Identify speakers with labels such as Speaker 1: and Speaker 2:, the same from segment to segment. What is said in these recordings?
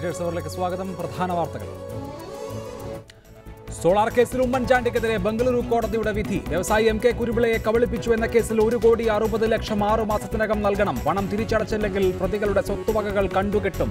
Speaker 1: Writers അവറിലേക്ക് സ്വാഗതം പ്രധാന വാർത്തകൾ സോളാർ കേസിൽ ഉമ്മൻചാണ്ടിക്കെതിരെ ബംഗളൂരു കോടതിയുടെ വിധി വ്യവസായി എം കെ കുരുവിളയെ കബളിപ്പിച്ചു എന്ന കേസിൽ ഒരു കോടി അറുപത് ലക്ഷം ആറു മാസത്തിനകം നൽകണം പണം തിരിച്ചടച്ചില്ലെങ്കിൽ പ്രതികളുടെ സ്വത്തുവകകൾ കണ്ടുകെട്ടും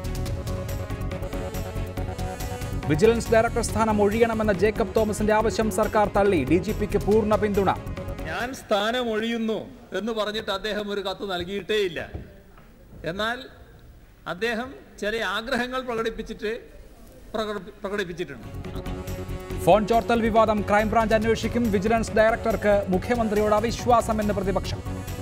Speaker 1: വിജിലൻസ് ഡയറക്ടർ സ്ഥാനം ഒഴിയണമെന്ന ജേക്കബ് തോമസിന്റെ ആവശ്യം സർക്കാർ തള്ളി ഡി ജി പിക്ക് പൂർണ്ണ പിന്തുണ
Speaker 2: ഞാൻ സ്ഥാനം ഒഴിയുന്നു എന്ന് പറഞ്ഞിട്ട് അദ്ദേഹം ഒരു കത്ത് നൽകിയിട്ടേയില്ല എന്നാൽ അദ്ദേഹം ചില ആഗ്രഹങ്ങൾ പ്രകടിപ്പിച്ചിട്ട് പ്രകടി- പ്രകടിപ്പിച്ചിട്ടുണ്ട്
Speaker 1: ഫോൺ ചോർത്തൽ വിവാദം ക്രൈംബ്രാഞ്ച് അന്വേഷിക്കും വിജിലൻസ് ഡയറക്ടർക്ക് മുഖ്യമന്ത്രിയോട് അവിശ്വാസം എന്ന് പ്രതിപക്ഷം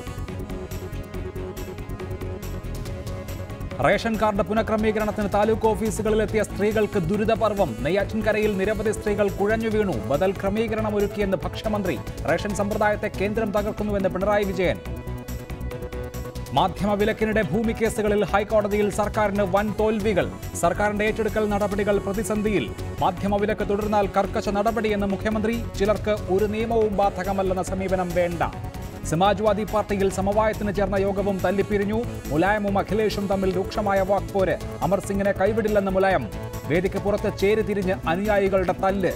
Speaker 1: റേഷൻ കാർഡ് പുനഃക്രമീകരണത്തിന് താലൂക്ക് ഓഫീസുകളിലെത്തിയ സ്ത്രീകൾക്ക് ദുരിതപർവം നെയ്യാറ്റിൻകരയിൽ നിരവധി സ്ത്രീകൾ കുഴഞ്ഞു വീണു ബദൽ ക്രമീകരണം ഒരുക്കിയെന്ന് ഭക്ഷ്യമന്ത്രി റേഷൻ സമ്പ്രദായത്തെ കേന്ദ്രം തകർക്കുന്നുവെന്ന് പിണറായി വിജയൻ മാധ്യമ വിലക്കിനിടെ ഭൂമി കേസുകളിൽ ഹൈക്കോടതിയിൽ സർക്കാരിന് വൻ തോൽവികൾ സർക്കാരിന്റെ ഏറ്റെടുക്കൽ നടപടികൾ പ്രതിസന്ധിയിൽ മാധ്യമ വിലക്ക് തുടർന്നാൽ കർക്കശ നടപടിയെന്ന് മുഖ്യമന്ത്രി ചിലർക്ക് ഒരു നിയമവും ബാധകമല്ലെന്ന സമീപനം വേണ്ട സമാജ്വാദി പാർട്ടിയിൽ സമവായത്തിന് ചേർന്ന യോഗവും തല്ലിപ്പിരിഞ്ഞു മുലായമും അഖിലേഷും തമ്മിൽ രൂക്ഷമായ വാക്പോര് അമർ സിംഗിനെ കൈവിടില്ലെന്ന് മുലായം വേദിക്ക് പുറത്ത് ചേരിതിരിഞ്ഞ് അനുയായികളുടെ തല്ല്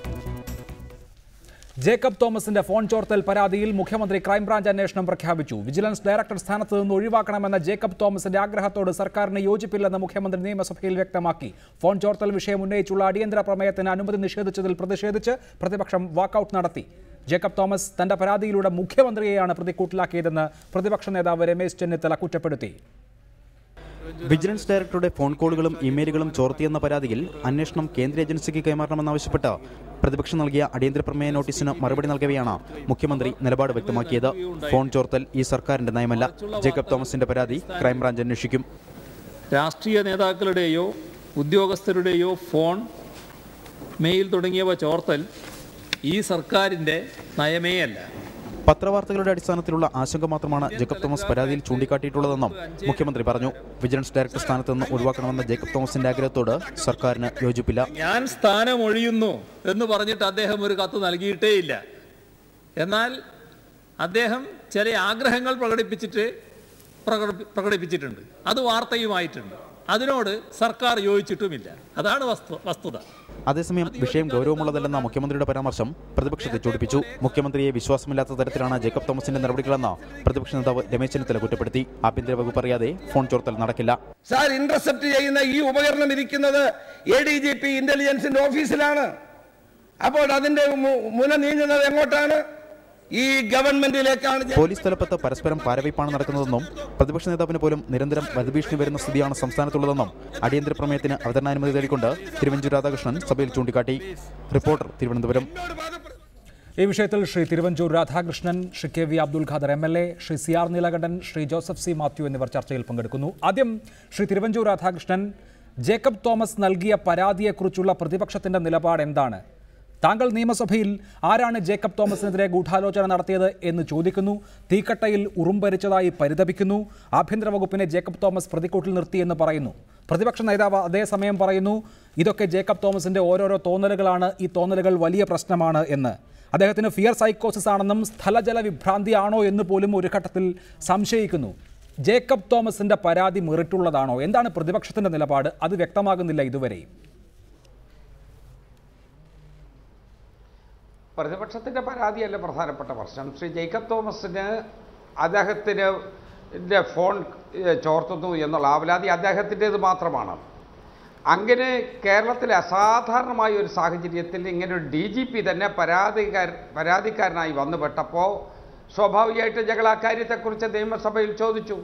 Speaker 1: ജേക്കബ് തോമസിന്റെ ഫോൺ ചോർത്തൽ പരാതിയിൽ മുഖ്യമന്ത്രി ക്രൈംബ്രാഞ്ച് അന്വേഷണം പ്രഖ്യാപിച്ചു വിജിലൻസ് ഡയറക്ടർ സ്ഥാനത്ത് നിന്ന് ഒഴിവാക്കണമെന്ന ജേക്കബ് തോമസിന്റെ ആഗ്രഹത്തോട് സർക്കാരിന് യോജിപ്പില്ലെന്ന് മുഖ്യമന്ത്രി നിയമസഭയിൽ വ്യക്തമാക്കി ഫോൺ ചോർത്തൽ വിഷയം ഉന്നയിച്ചുള്ള അടിയന്തര പ്രമേയത്തിന് അനുമതി നിഷേധിച്ചതിൽ പ്രതിഷേധിച്ച് പ്രതിപക്ഷം വാക്കൌട്ട് നടത്തി ജേക്കബ് തോമസ് തന്റെ പരാതിയിലൂടെ മുഖ്യമന്ത്രിയെയാണ് പ്രതിക്കൂട്ടിലാക്കിയതെന്ന് പ്രതിപക്ഷ നേതാവ് രമേശ് ചെന്നിത്തല കുറ്റപ്പെടുത്തി
Speaker 3: വിജിലൻസ് ഡയറക്ടറുടെ ഫോൺ കോളുകളും ഇമെയിലുകളും ചോർത്തിയെന്ന പരാതിയിൽ അന്വേഷണം കേന്ദ്ര ഏജൻസിക്ക് കൈമാറണമെന്നാവശ്യപ്പെട്ട് പ്രതിപക്ഷം നൽകിയ അടിയന്തര പ്രമേയ നോട്ടീസിന് മറുപടി നൽകവെയാണ് മുഖ്യമന്ത്രി നിലപാട് വ്യക്തമാക്കിയത് ഫോൺ ചോർത്തൽ ഈ സർക്കാരിന്റെ നയമല്ല ജേക്കബ് തോമസിന്റെ പരാതി ക്രൈംബ്രാഞ്ച് അന്വേഷിക്കും
Speaker 2: രാഷ്ട്രീയ നേതാക്കളുടെയോ ഉദ്യോഗസ്ഥരുടെയോ ഫോൺ മെയിൽ തുടങ്ങിയവ ചോർത്തൽ ഈ സർക്കാരിൻ്റെ നയമേ അല്ല
Speaker 3: പത്രവാർത്തകളുടെ അടിസ്ഥാനത്തിലുള്ള ആശങ്ക മാത്രമാണ് ജേക്കബ് തോമസ് പരാതിയിൽ ചൂണ്ടിക്കാട്ടിയിട്ടുള്ളതെന്നും മുഖ്യമന്ത്രി പറഞ്ഞു വിജിലൻസ് ഡയറക്ടർ സ്ഥാനത്ത് നിന്ന് ഒഴിവാക്കണമെന്ന ജേക്കബ് തോമസിന്റെ ആഗ്രഹത്തോട് സർക്കാരിന് യോജിപ്പില്ല
Speaker 2: ഞാൻ സ്ഥാനം ഒഴിയുന്നു എന്ന് പറഞ്ഞിട്ട് അദ്ദേഹം ഒരു കത്ത് നൽകിയിട്ടേയില്ല എന്നാൽ അദ്ദേഹം ചില ആഗ്രഹങ്ങൾ പ്രകടിപ്പിച്ചിട്ട് പ്രകടി- പ്രകടിപ്പിച്ചിട്ടുണ്ട് അത് വാർത്തയുമായിട്ടുണ്ട് അതിനോട് സർക്കാർ യോജിച്ചിട്ടുമില്ല അതാണ് വസ്തു വസ്തുത
Speaker 3: അതേസമയം വിഷയം ഗൗരവമുള്ളതല്ലെന്ന മുഖ്യമന്ത്രിയുടെ പരാമർശം പ്രതിപക്ഷത്തെ ചൂടിപ്പിച്ചു മുഖ്യമന്ത്രിയെ വിശ്വാസമില്ലാത്ത തരത്തിലാണ് ജേക്കബ് തോമസിന്റെ നടപടികളെന്ന് പ്രതിപക്ഷ നേതാവ് രമേശ് ചെന്നിത്തല കുറ്റപ്പെടുത്തി ആഭ്യന്തര വകുപ്പ് അറിയാതെ ഫോൺ ചോർത്തൽ നടക്കില്ല
Speaker 4: സാർ ഇന്റർസെപ്റ്റ് ചെയ്യുന്ന ഈ ഉപകരണം ഇരിക്കുന്നത് എ ഡി ജി പി ഇന്റലിജൻസിന്റെ ഓഫീസിലാണ് അപ്പോൾ അതിന്റെ മു- മുന നീങ്ങുന്നത് എങ്ങോട്ടാണ് ഈ ഗവൺമെന്റിലേക്കാണ് ജ-
Speaker 3: പോലീസ് തലപ്പത്ത് പരസ്പരം പാരവയ്പ്പാണ് നടക്കുന്നതെന്നും പ്രതിപക്ഷ നേതാവിന് പോലും നിരന്തരം വധഭീഷണി വരുന്ന സ്ഥിതിയാണ് സംസ്ഥാനത്തുള്ളതെന്നും അടിയന്തര പ്രമേയത്തിന് അവതരണാനുമതി തേടിക്കൊണ്ട് തിരുവഞ്ചൂർ രാധാകൃഷ്ണൻ സഭയിൽ ചൂണ്ടിക്കാട്ടി റിപ്പോർട്ടർ തിരുവനന്തപുരം
Speaker 1: ഈ വിഷയത്തിൽ Shri Thiruvanchoor Radhakrishnan Shri K V Abdul Khader M L A Shri C R Neelakandan Shri Joseph C Mathew എന്നിവർ ചർച്ചയിൽ പങ്കെടുക്കുന്നു ആദ്യം ശ്രീ തിരുവഞ്ചൂർ രാധാകൃഷ്ണൻ ജേക്കബ് തോമസ് നൽകിയ പരാതിയെക്കുറിച്ചുള്ള പ്രതിപക്ഷത്തിന്റെ നിലപാട് എന്താണ് താങ്കൾ നിയമസഭയിൽ ആരാണ് ജേക്കബ് തോമസിനെതിരെ ഗൂഢാലോചന നടത്തിയത് എന്ന് ചോദിക്കുന്നു തീക്കട്ടയിൽ ഉറുമ്പരിച്ചതായി പരിതപിക്കുന്നു ആഭ്യന്തര വകുപ്പിനെ ജേക്കബ് തോമസ് പ്രതിക്കൂട്ടിൽ നിർത്തിയെന്ന് പറയുന്നു പ്രതിപക്ഷ നേതാവ് അതേസമയം പറയുന്നു ഇതൊക്കെ ജേക്കബ് തോമസിന്റെ ഓരോരോ തോന്നലുകളാണ് ഈ തോന്നലുകൾ വലിയ പ്രശ്നമാണ് എന്ന് അദ്ദേഹത്തിന് ഫിയർ സൈക്കോസിസ് ആണെന്നും സ്ഥലജല വിഭ്രാന്തിയാണോ എന്ന് പോലും ഒരു ഘട്ടത്തിൽ സംശയിക്കുന്നു ജേക്കബ് തോമസിന്റെ പരാതി മെറിറ്റുള്ളതാണോ എന്താണ് പ്രതിപക്ഷത്തിന്റെ നിലപാട് അത് വ്യക്തമാകുന്നില്ല ഇതുവരെയും
Speaker 5: പ്രതിപക്ഷത്തിൻ്റെ പരാതിയല്ല പ്രധാനപ്പെട്ട പ്രശ്നം ശ്രീ ജേക്കബ് തോമസിന് അദ്ദേഹത്തിന് ന്റെ ഫോൺ ഏഹ്, ചോർത്തുന്നു എന്നുള്ള ആവലാതി അദ്ദേഹത്തിൻ്റേത് മാത്രമാണ് അങ്ങനെ കേരളത്തിലെ അസാധാരണമായ ഒരു സാഹചര്യത്തിൽ ഇങ്ങനെ ഒരു ഡി ജി പി തന്നെ പരാതിക്കാർ പരാതിക്കാരനായി വന്നുപെട്ടപ്പോൾ സ്വാഭാവികമായിട്ട് ഞങ്ങൾ ആ കാര്യത്തെക്കുറിച്ച് നിയമസഭയിൽ ചോദിച്ചു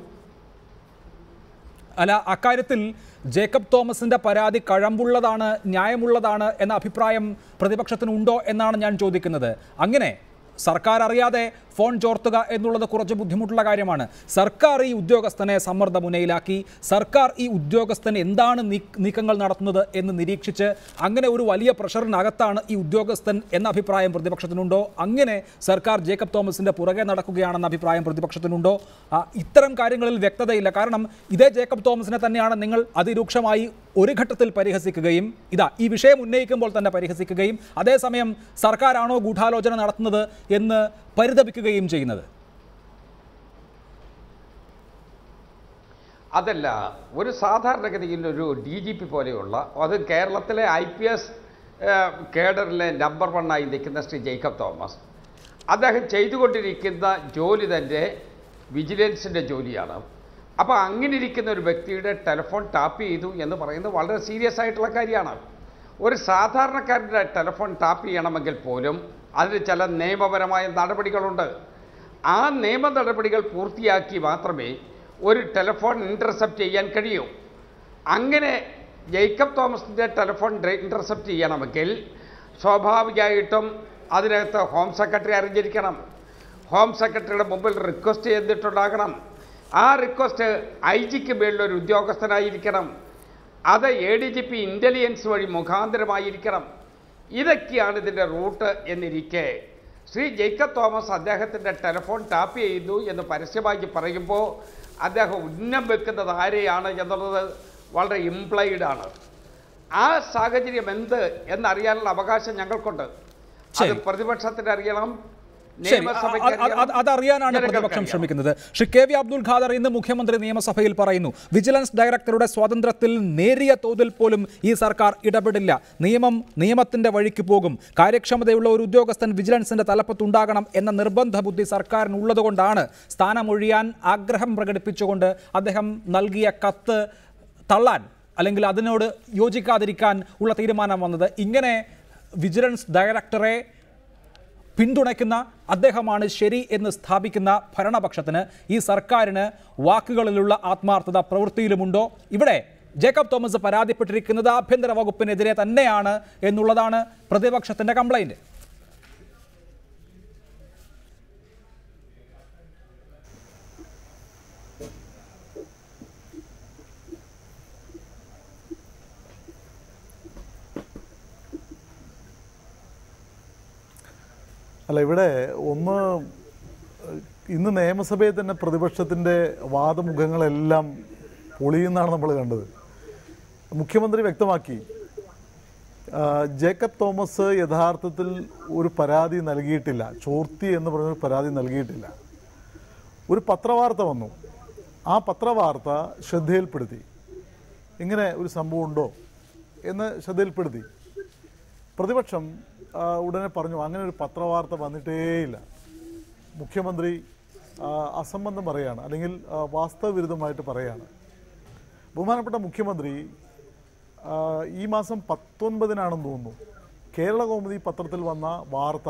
Speaker 1: അല്ല അക്കാര്യത്തിൽ ജേക്കബ് തോമസിന്റെ പരാതി കഴമ്പുള്ളതാണ് ന്യായമുള്ളതാണ് എന്ന അഭിപ്രായം പ്രതിപക്ഷത്തിനുണ്ടോ എന്നാണ് ഞാൻ ചോദിക്കുന്നത് അങ്ങനെ സർക്കാർ അറിയാതെ ഫോൺ ചോർത്തുക എന്നുള്ളത് കുറച്ച് ബുദ്ധിമുട്ടുള്ള കാര്യമാണ് സർക്കാർ ഈ ഉദ്യോഗസ്ഥനെ സമ്മർദ്ദ മുനയിലാക്കി സർക്കാർ ഈ ഉദ്യോഗസ്ഥൻ എന്താണ് നീ- നീക്കങ്ങൾ നടത്തുന്നത് എന്ന് നിരീക്ഷിച്ച് അങ്ങനെ ഒരു വലിയ പ്രഷറിനകത്താണ് ഈ ഉദ്യോഗസ്ഥൻ എന്ന അഭിപ്രായം പ്രതിപക്ഷത്തിനുണ്ടോ അങ്ങനെ സർക്കാർ ജേക്കബ് തോമസിന്റെ പുറകെ നടക്കുകയാണെന്ന അഭിപ്രായം പ്രതിപക്ഷത്തിനുണ്ടോ ആ, ഇത്തരം കാര്യങ്ങളിൽ വ്യക്തതയില്ല കാരണം ഇതേ ജേക്കബ് തോമസിനെ തന്നെയാണ് നിങ്ങൾ അതിരൂക്ഷമായി ഒരു ഘട്ടത്തിൽ പരിഹസിക്കുകയും ഇതാ ഈ വിഷയം ഉന്നയിക്കുമ്പോൾ തന്നെ പരിഹസിക്കുകയും അതേസമയം സർക്കാരാണോ ഗൂഢാലോചന നടത്തുന്നത് എന്ന് പരിതപിക്കുകയും ചെയ്യുന്നത്
Speaker 5: അതല്ല ഒരു സാധാരണഗതിയിൽ ഒരു ഡി ജി പി പോലെയുള്ള അത് കേരളത്തിലെ ഐ പി എസ് കേഡറിലെ നമ്പർ വണ്ണായി നിൽക്കുന്ന ശ്രീ ജേക്കബ് തോമസ് അദ്ദേഹം ചെയ്തുകൊണ്ടിരിക്കുന്ന ജോലി തന്നെ വിജിലൻസിൻ്റെ ജോലിയാണ് അപ്പോൾ അങ്ങനെ ഇരിക്കുന്ന ഒരു വ്യക്തിയുടെ ടെലിഫോൺ ടാപ്പ് ചെയ്തു എന്ന് പറയുന്നത് വളരെ സീരിയസ് ആയിട്ടുള്ള കാര്യമാണ് ഒരു സാധാരണക്കാരൻ്റെ ടെലിഫോൺ ടാപ്പ് ചെയ്യണമെങ്കിൽ പോലും അതിന് ചില നിയമപരമായ നടപടികളുണ്ട് ആ നിയമ നടപടികൾ പൂർത്തിയാക്കി മാത്രമേ ഒരു ടെലിഫോൺ ഇൻ്റർസെപ്റ്റ് ചെയ്യാൻ കഴിയൂ അങ്ങനെ ജേക്കബ് തോമസിൻ്റെ ടെലിഫോൺ ഇൻ്റർസെപ്റ്റ് ചെയ്യണമെങ്കിൽ സ്വാഭാവികമായിട്ടും അതിനകത്ത് ഹോം സെക്രട്ടറി അറിഞ്ഞിരിക്കണം ഹോം സെക്രട്ടറിയുടെ മുമ്പിൽ റിക്വസ്റ്റ് ചെയ്തിട്ടുണ്ടാകണം ആ റിക്വസ്റ്റ് ഐ ജിക്ക് മേളിലൊരു ഉദ്യോഗസ്ഥനായിരിക്കണം അത് A D G P intelligence വഴി മുഖാന്തരമായിരിക്കണം ഇതൊക്കെയാണ് ഇതിൻ്റെ റൂട്ട് എന്നിരിക്കെ ശ്രീ ജേക്കബ് തോമസ് അദ്ദേഹത്തിൻ്റെ ടെലിഫോൺ ടാപ്പ് ചെയ്യുന്നു എന്ന് പരസ്യമായി പറയുമ്പോൾ അദ്ദേഹം ഉന്നം വെക്കുന്നത് ആരെയാണ് എന്നുള്ളത് വളരെ ഇംപ്ലൈഡ് ആണ് ആ സാഹചര്യം എന്ത് എന്നറിയാനുള്ള അവകാശം ഞങ്ങൾക്കുണ്ട് അത്
Speaker 1: ശരി.
Speaker 5: പ്രതിപക്ഷത്തിന് അറിയണം
Speaker 1: ശരി
Speaker 5: നിയമസഭയ്ക്ക്
Speaker 1: അത് അത്
Speaker 5: അറിയണം,
Speaker 1: അതറിയാനാണ്
Speaker 5: ജനങ്ങൾക്ക്
Speaker 1: പ്രതിപക്ഷം
Speaker 5: അറിയണം.
Speaker 1: ശ്രമിക്കുന്നത് ശ്രീ കെ വി അബ്ദുൽ ഖാദർ ഇന്ന് മുഖ്യമന്ത്രി നിയമസഭയിൽ പറയുന്നു വിജിലൻസ് ഡയറക്ടറുടെ സ്വാതന്ത്ര്യത്തിൽ നേരിയ തോതിൽ പോലും ഈ സർക്കാർ ഇടപെടില്ല നിയമം നിയമത്തിന്റെ വഴിക്ക് പോകും കാര്യക്ഷമതയുള്ള ഒരു ഉദ്യോഗസ്ഥൻ വിജിലൻസിന്റെ തലപ്പത്തുണ്ടാകണം എന്ന നിർബന്ധ ബുദ്ധി സർക്കാരിനുള്ളതുകൊണ്ടാണ് സ്ഥാനമൊഴിയാൻ ആഗ്രഹം പ്രകടിപ്പിച്ചുകൊണ്ട് അദ്ദേഹം നൽകിയ കത്ത് തള്ളാൻ അല്ലെങ്കിൽ അതിനോട് യോജിക്കാതിരിക്കാൻ ഉള്ള തീരുമാനം വന്നത് ഇങ്ങനെ വിജിലൻസ് ഡയറക്ടറെ പിന്തുണയ്ക്കുന്ന അദ്ദേഹമാണ് ശരി എന്ന് സ്ഥാപിക്കുന്ന ഭരണപക്ഷത്തിന് ഈ സർക്കാരിന് വാക്കുകളിലുള്ള ആത്മാർത്ഥത പ്രവൃത്തിയിലുമുണ്ടോ ഇവിടെ ജേക്കബ് തോമസ് പരാതിപ്പെട്ടിരിക്കുന്നത് ആഭ്യന്തര വകുപ്പിനെതിരെ തന്നെയാണ് എന്നുള്ളതാണ് പ്രതിപക്ഷത്തിന്റെ കംപ്ലൈന്റ്
Speaker 6: അല്ല ഇവിടെ ഒന്ന് ഇന്ന് നിയമസഭയിൽ തന്നെ പ്രതിപക്ഷത്തിൻ്റെ വാദമുഖങ്ങളെല്ലാം പൊളിയുന്നതാണ് നമ്മൾ കണ്ടത് മുഖ്യമന്ത്രി വ്യക്തമാക്കി ആ, ജേക്കബ് തോമസ് യഥാർത്ഥത്തിൽ ഒരു പരാതി നൽകിയിട്ടില്ല ചോർത്തി എന്ന് പറഞ്ഞൊരു പരാതി നൽകിയിട്ടില്ല ഒരു പത്രവാർത്ത വന്നു ആ പത്രവാർത്ത ശ്രദ്ധയിൽപ്പെടുത്തി ഇങ്ങനെ ഒരു സംഭവം ഉണ്ടോ എന്ന് ശ്രദ്ധയിൽപ്പെടുത്തി പ്രതിപക്ഷം ആ, ഉടനെ പറഞ്ഞു അങ്ങനെ ഒരു പത്രവാർത്ത വന്നിട്ടേയില്ല മുഖ്യമന്ത്രി ആ, അസംബന്ധം പറയാണ് അല്ലെങ്കിൽ ആ, വാസ്തവവിരുദ്ധമായിട്ട് പറയാണ് ബഹുമാനപ്പെട്ട മുഖ്യമന്ത്രി ആ, ഈ മാസം പത്തൊൻപതിനാണെന്ന് തോന്നുന്നു കേരള കൗമുദി പത്രത്തിൽ വന്ന വാർത്ത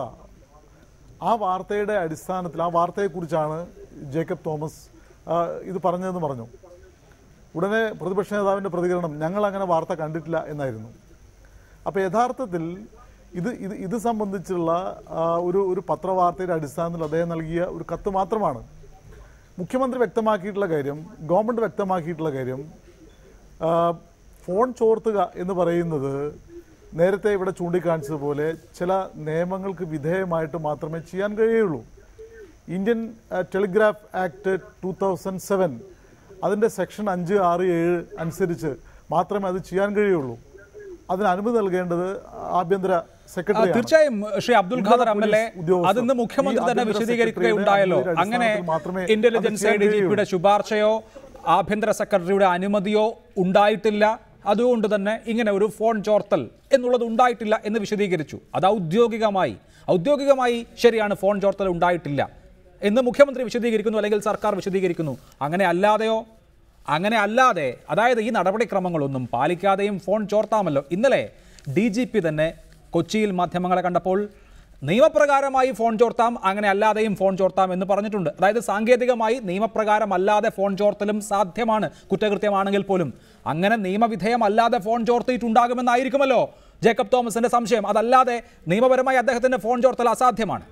Speaker 6: ആ വാർത്തയുടെ അടിസ്ഥാനത്തിൽ ആ വാർത്തയെക്കുറിച്ചാണ് ജേക്കബ് തോമസ് ആ, ഇത് പറഞ്ഞതെന്ന് പറഞ്ഞു ഉടനെ പ്രതിപക്ഷ നേതാവിൻ്റെ പ്രതികരണം ഞങ്ങൾ അങ്ങനെ വാർത്ത കണ്ടിട്ടില്ല എന്നായിരുന്നു അപ്പോൾ യഥാർത്ഥത്തിൽ ഇത് ഇത് ഇത് സംബന്ധിച്ചുള്ള ആ, ഒരു ഒരു പത്രവാർത്തയുടെ അടിസ്ഥാനത്തിൽ അദ്ദേഹം നൽകിയ ഒരു കത്ത് മാത്രമാണ് മുഖ്യമന്ത്രി വ്യക്തമാക്കിയിട്ടുള്ള കാര്യം ഗവൺമെൻറ് വ്യക്തമാക്കിയിട്ടുള്ള കാര്യം ആ, ഫോൺ ചോർത്തുക എന്ന് പറയുന്നത് നേരത്തെ ഇവിടെ ചൂണ്ടിക്കാണിച്ചതുപോലെ ചില നിയമങ്ങൾക്ക് വിധേയമായിട്ട് മാത്രമേ ചെയ്യാൻ കഴിയുള്ളൂ ഇന്ത്യൻ ആ, Telegraph Act two thousand seven അതിൻ്റെ സെക്ഷൻ അഞ്ച് ആറ് ഏഴ് അനുസരിച്ച് മാത്രമേ അത് ചെയ്യാൻ കഴിയുള്ളൂ അതിന് അനുമതി നൽകേണ്ടത് ആഭ്യന്തര
Speaker 1: ആ,
Speaker 6: സെക്രട്ടറി
Speaker 1: തീർച്ചയായും Shri Abdul Khader M L A
Speaker 6: ഉദ്യോഗസ്ഥർ.
Speaker 1: അതിന്ന് മുഖ്യമന്ത്രി
Speaker 6: ഈ
Speaker 1: തന്നെ
Speaker 6: ആഭ്യന്തര
Speaker 1: വിശദീകരിക്കുകയുണ്ടായല്ലോ
Speaker 6: സെക്രട്ടറിയുടെ
Speaker 1: അങ്ങനെ
Speaker 6: അടിസ്ഥാനത്തിൽ മാത്രമേ അത്
Speaker 1: ഇന്റലിജൻസ് എ
Speaker 6: ചെയ്യാൻ
Speaker 1: ഡി ജി പിയുടെ
Speaker 6: കഴിയുള്ളൂ.
Speaker 1: ശുപാർശയോ ആഭ്യന്തര സെക്രട്ടറിയുടെ അനുമതിയോ ഉണ്ടായിട്ടില്ല അതുകൊണ്ട് തന്നെ ഇങ്ങനെ ഒരു ഫോൺ ചോർത്തൽ എന്നുള്ളത് ഉണ്ടായിട്ടില്ല എന്ന് വിശദീകരിച്ചു അത് ഔദ്യോഗികമായി ഔദ്യോഗികമായി ശരിയാണ് ഫോൺ ചോർത്തൽ ഉണ്ടായിട്ടില്ല എന്ന് മുഖ്യമന്ത്രി വിശദീകരിക്കുന്നു അല്ലെങ്കിൽ സർക്കാർ വിശദീകരിക്കുന്നു അങ്ങനെ അല്ലാതെയോ അങ്ങനെ അല്ലാതെ അതായത് ഈ നടപടിക്രമങ്ങളൊന്നും പാലിക്കാതെയും ഫോൺ ചോർത്താമല്ലോ ഇന്നലെ ഡി ജി പി തന്നെ കൊച്ചിയിൽ മാധ്യമങ്ങളെ കണ്ടപ്പോൾ നിയമപ്രകാരമായി ഫോൺ ചോർത്താം അങ്ങനെ അല്ലാതെയും ഫോൺ ചോർത്താം എന്ന് പറഞ്ഞിട്ടുണ്ട് അതായത് സാങ്കേതികമായി നിയമപ്രകാരം അല്ലാതെ ഫോൺ ചോർത്തലും സാധ്യമാണ് കുറ്റകൃത്യമാണെങ്കിൽ പോലും അങ്ങനെ നിയമവിധേയമല്ലാതെ ഫോൺ ചോർത്തിയിട്ടുണ്ടാകുമെന്നായിരിക്കുമല്ലോ ജേക്കബ് തോമസിന്റെ സംശയം അതല്ലാതെ നിയമപരമായി അദ്ദേഹത്തിന്റെ ഫോൺ ചോർത്തൽ അസാധ്യമാണ്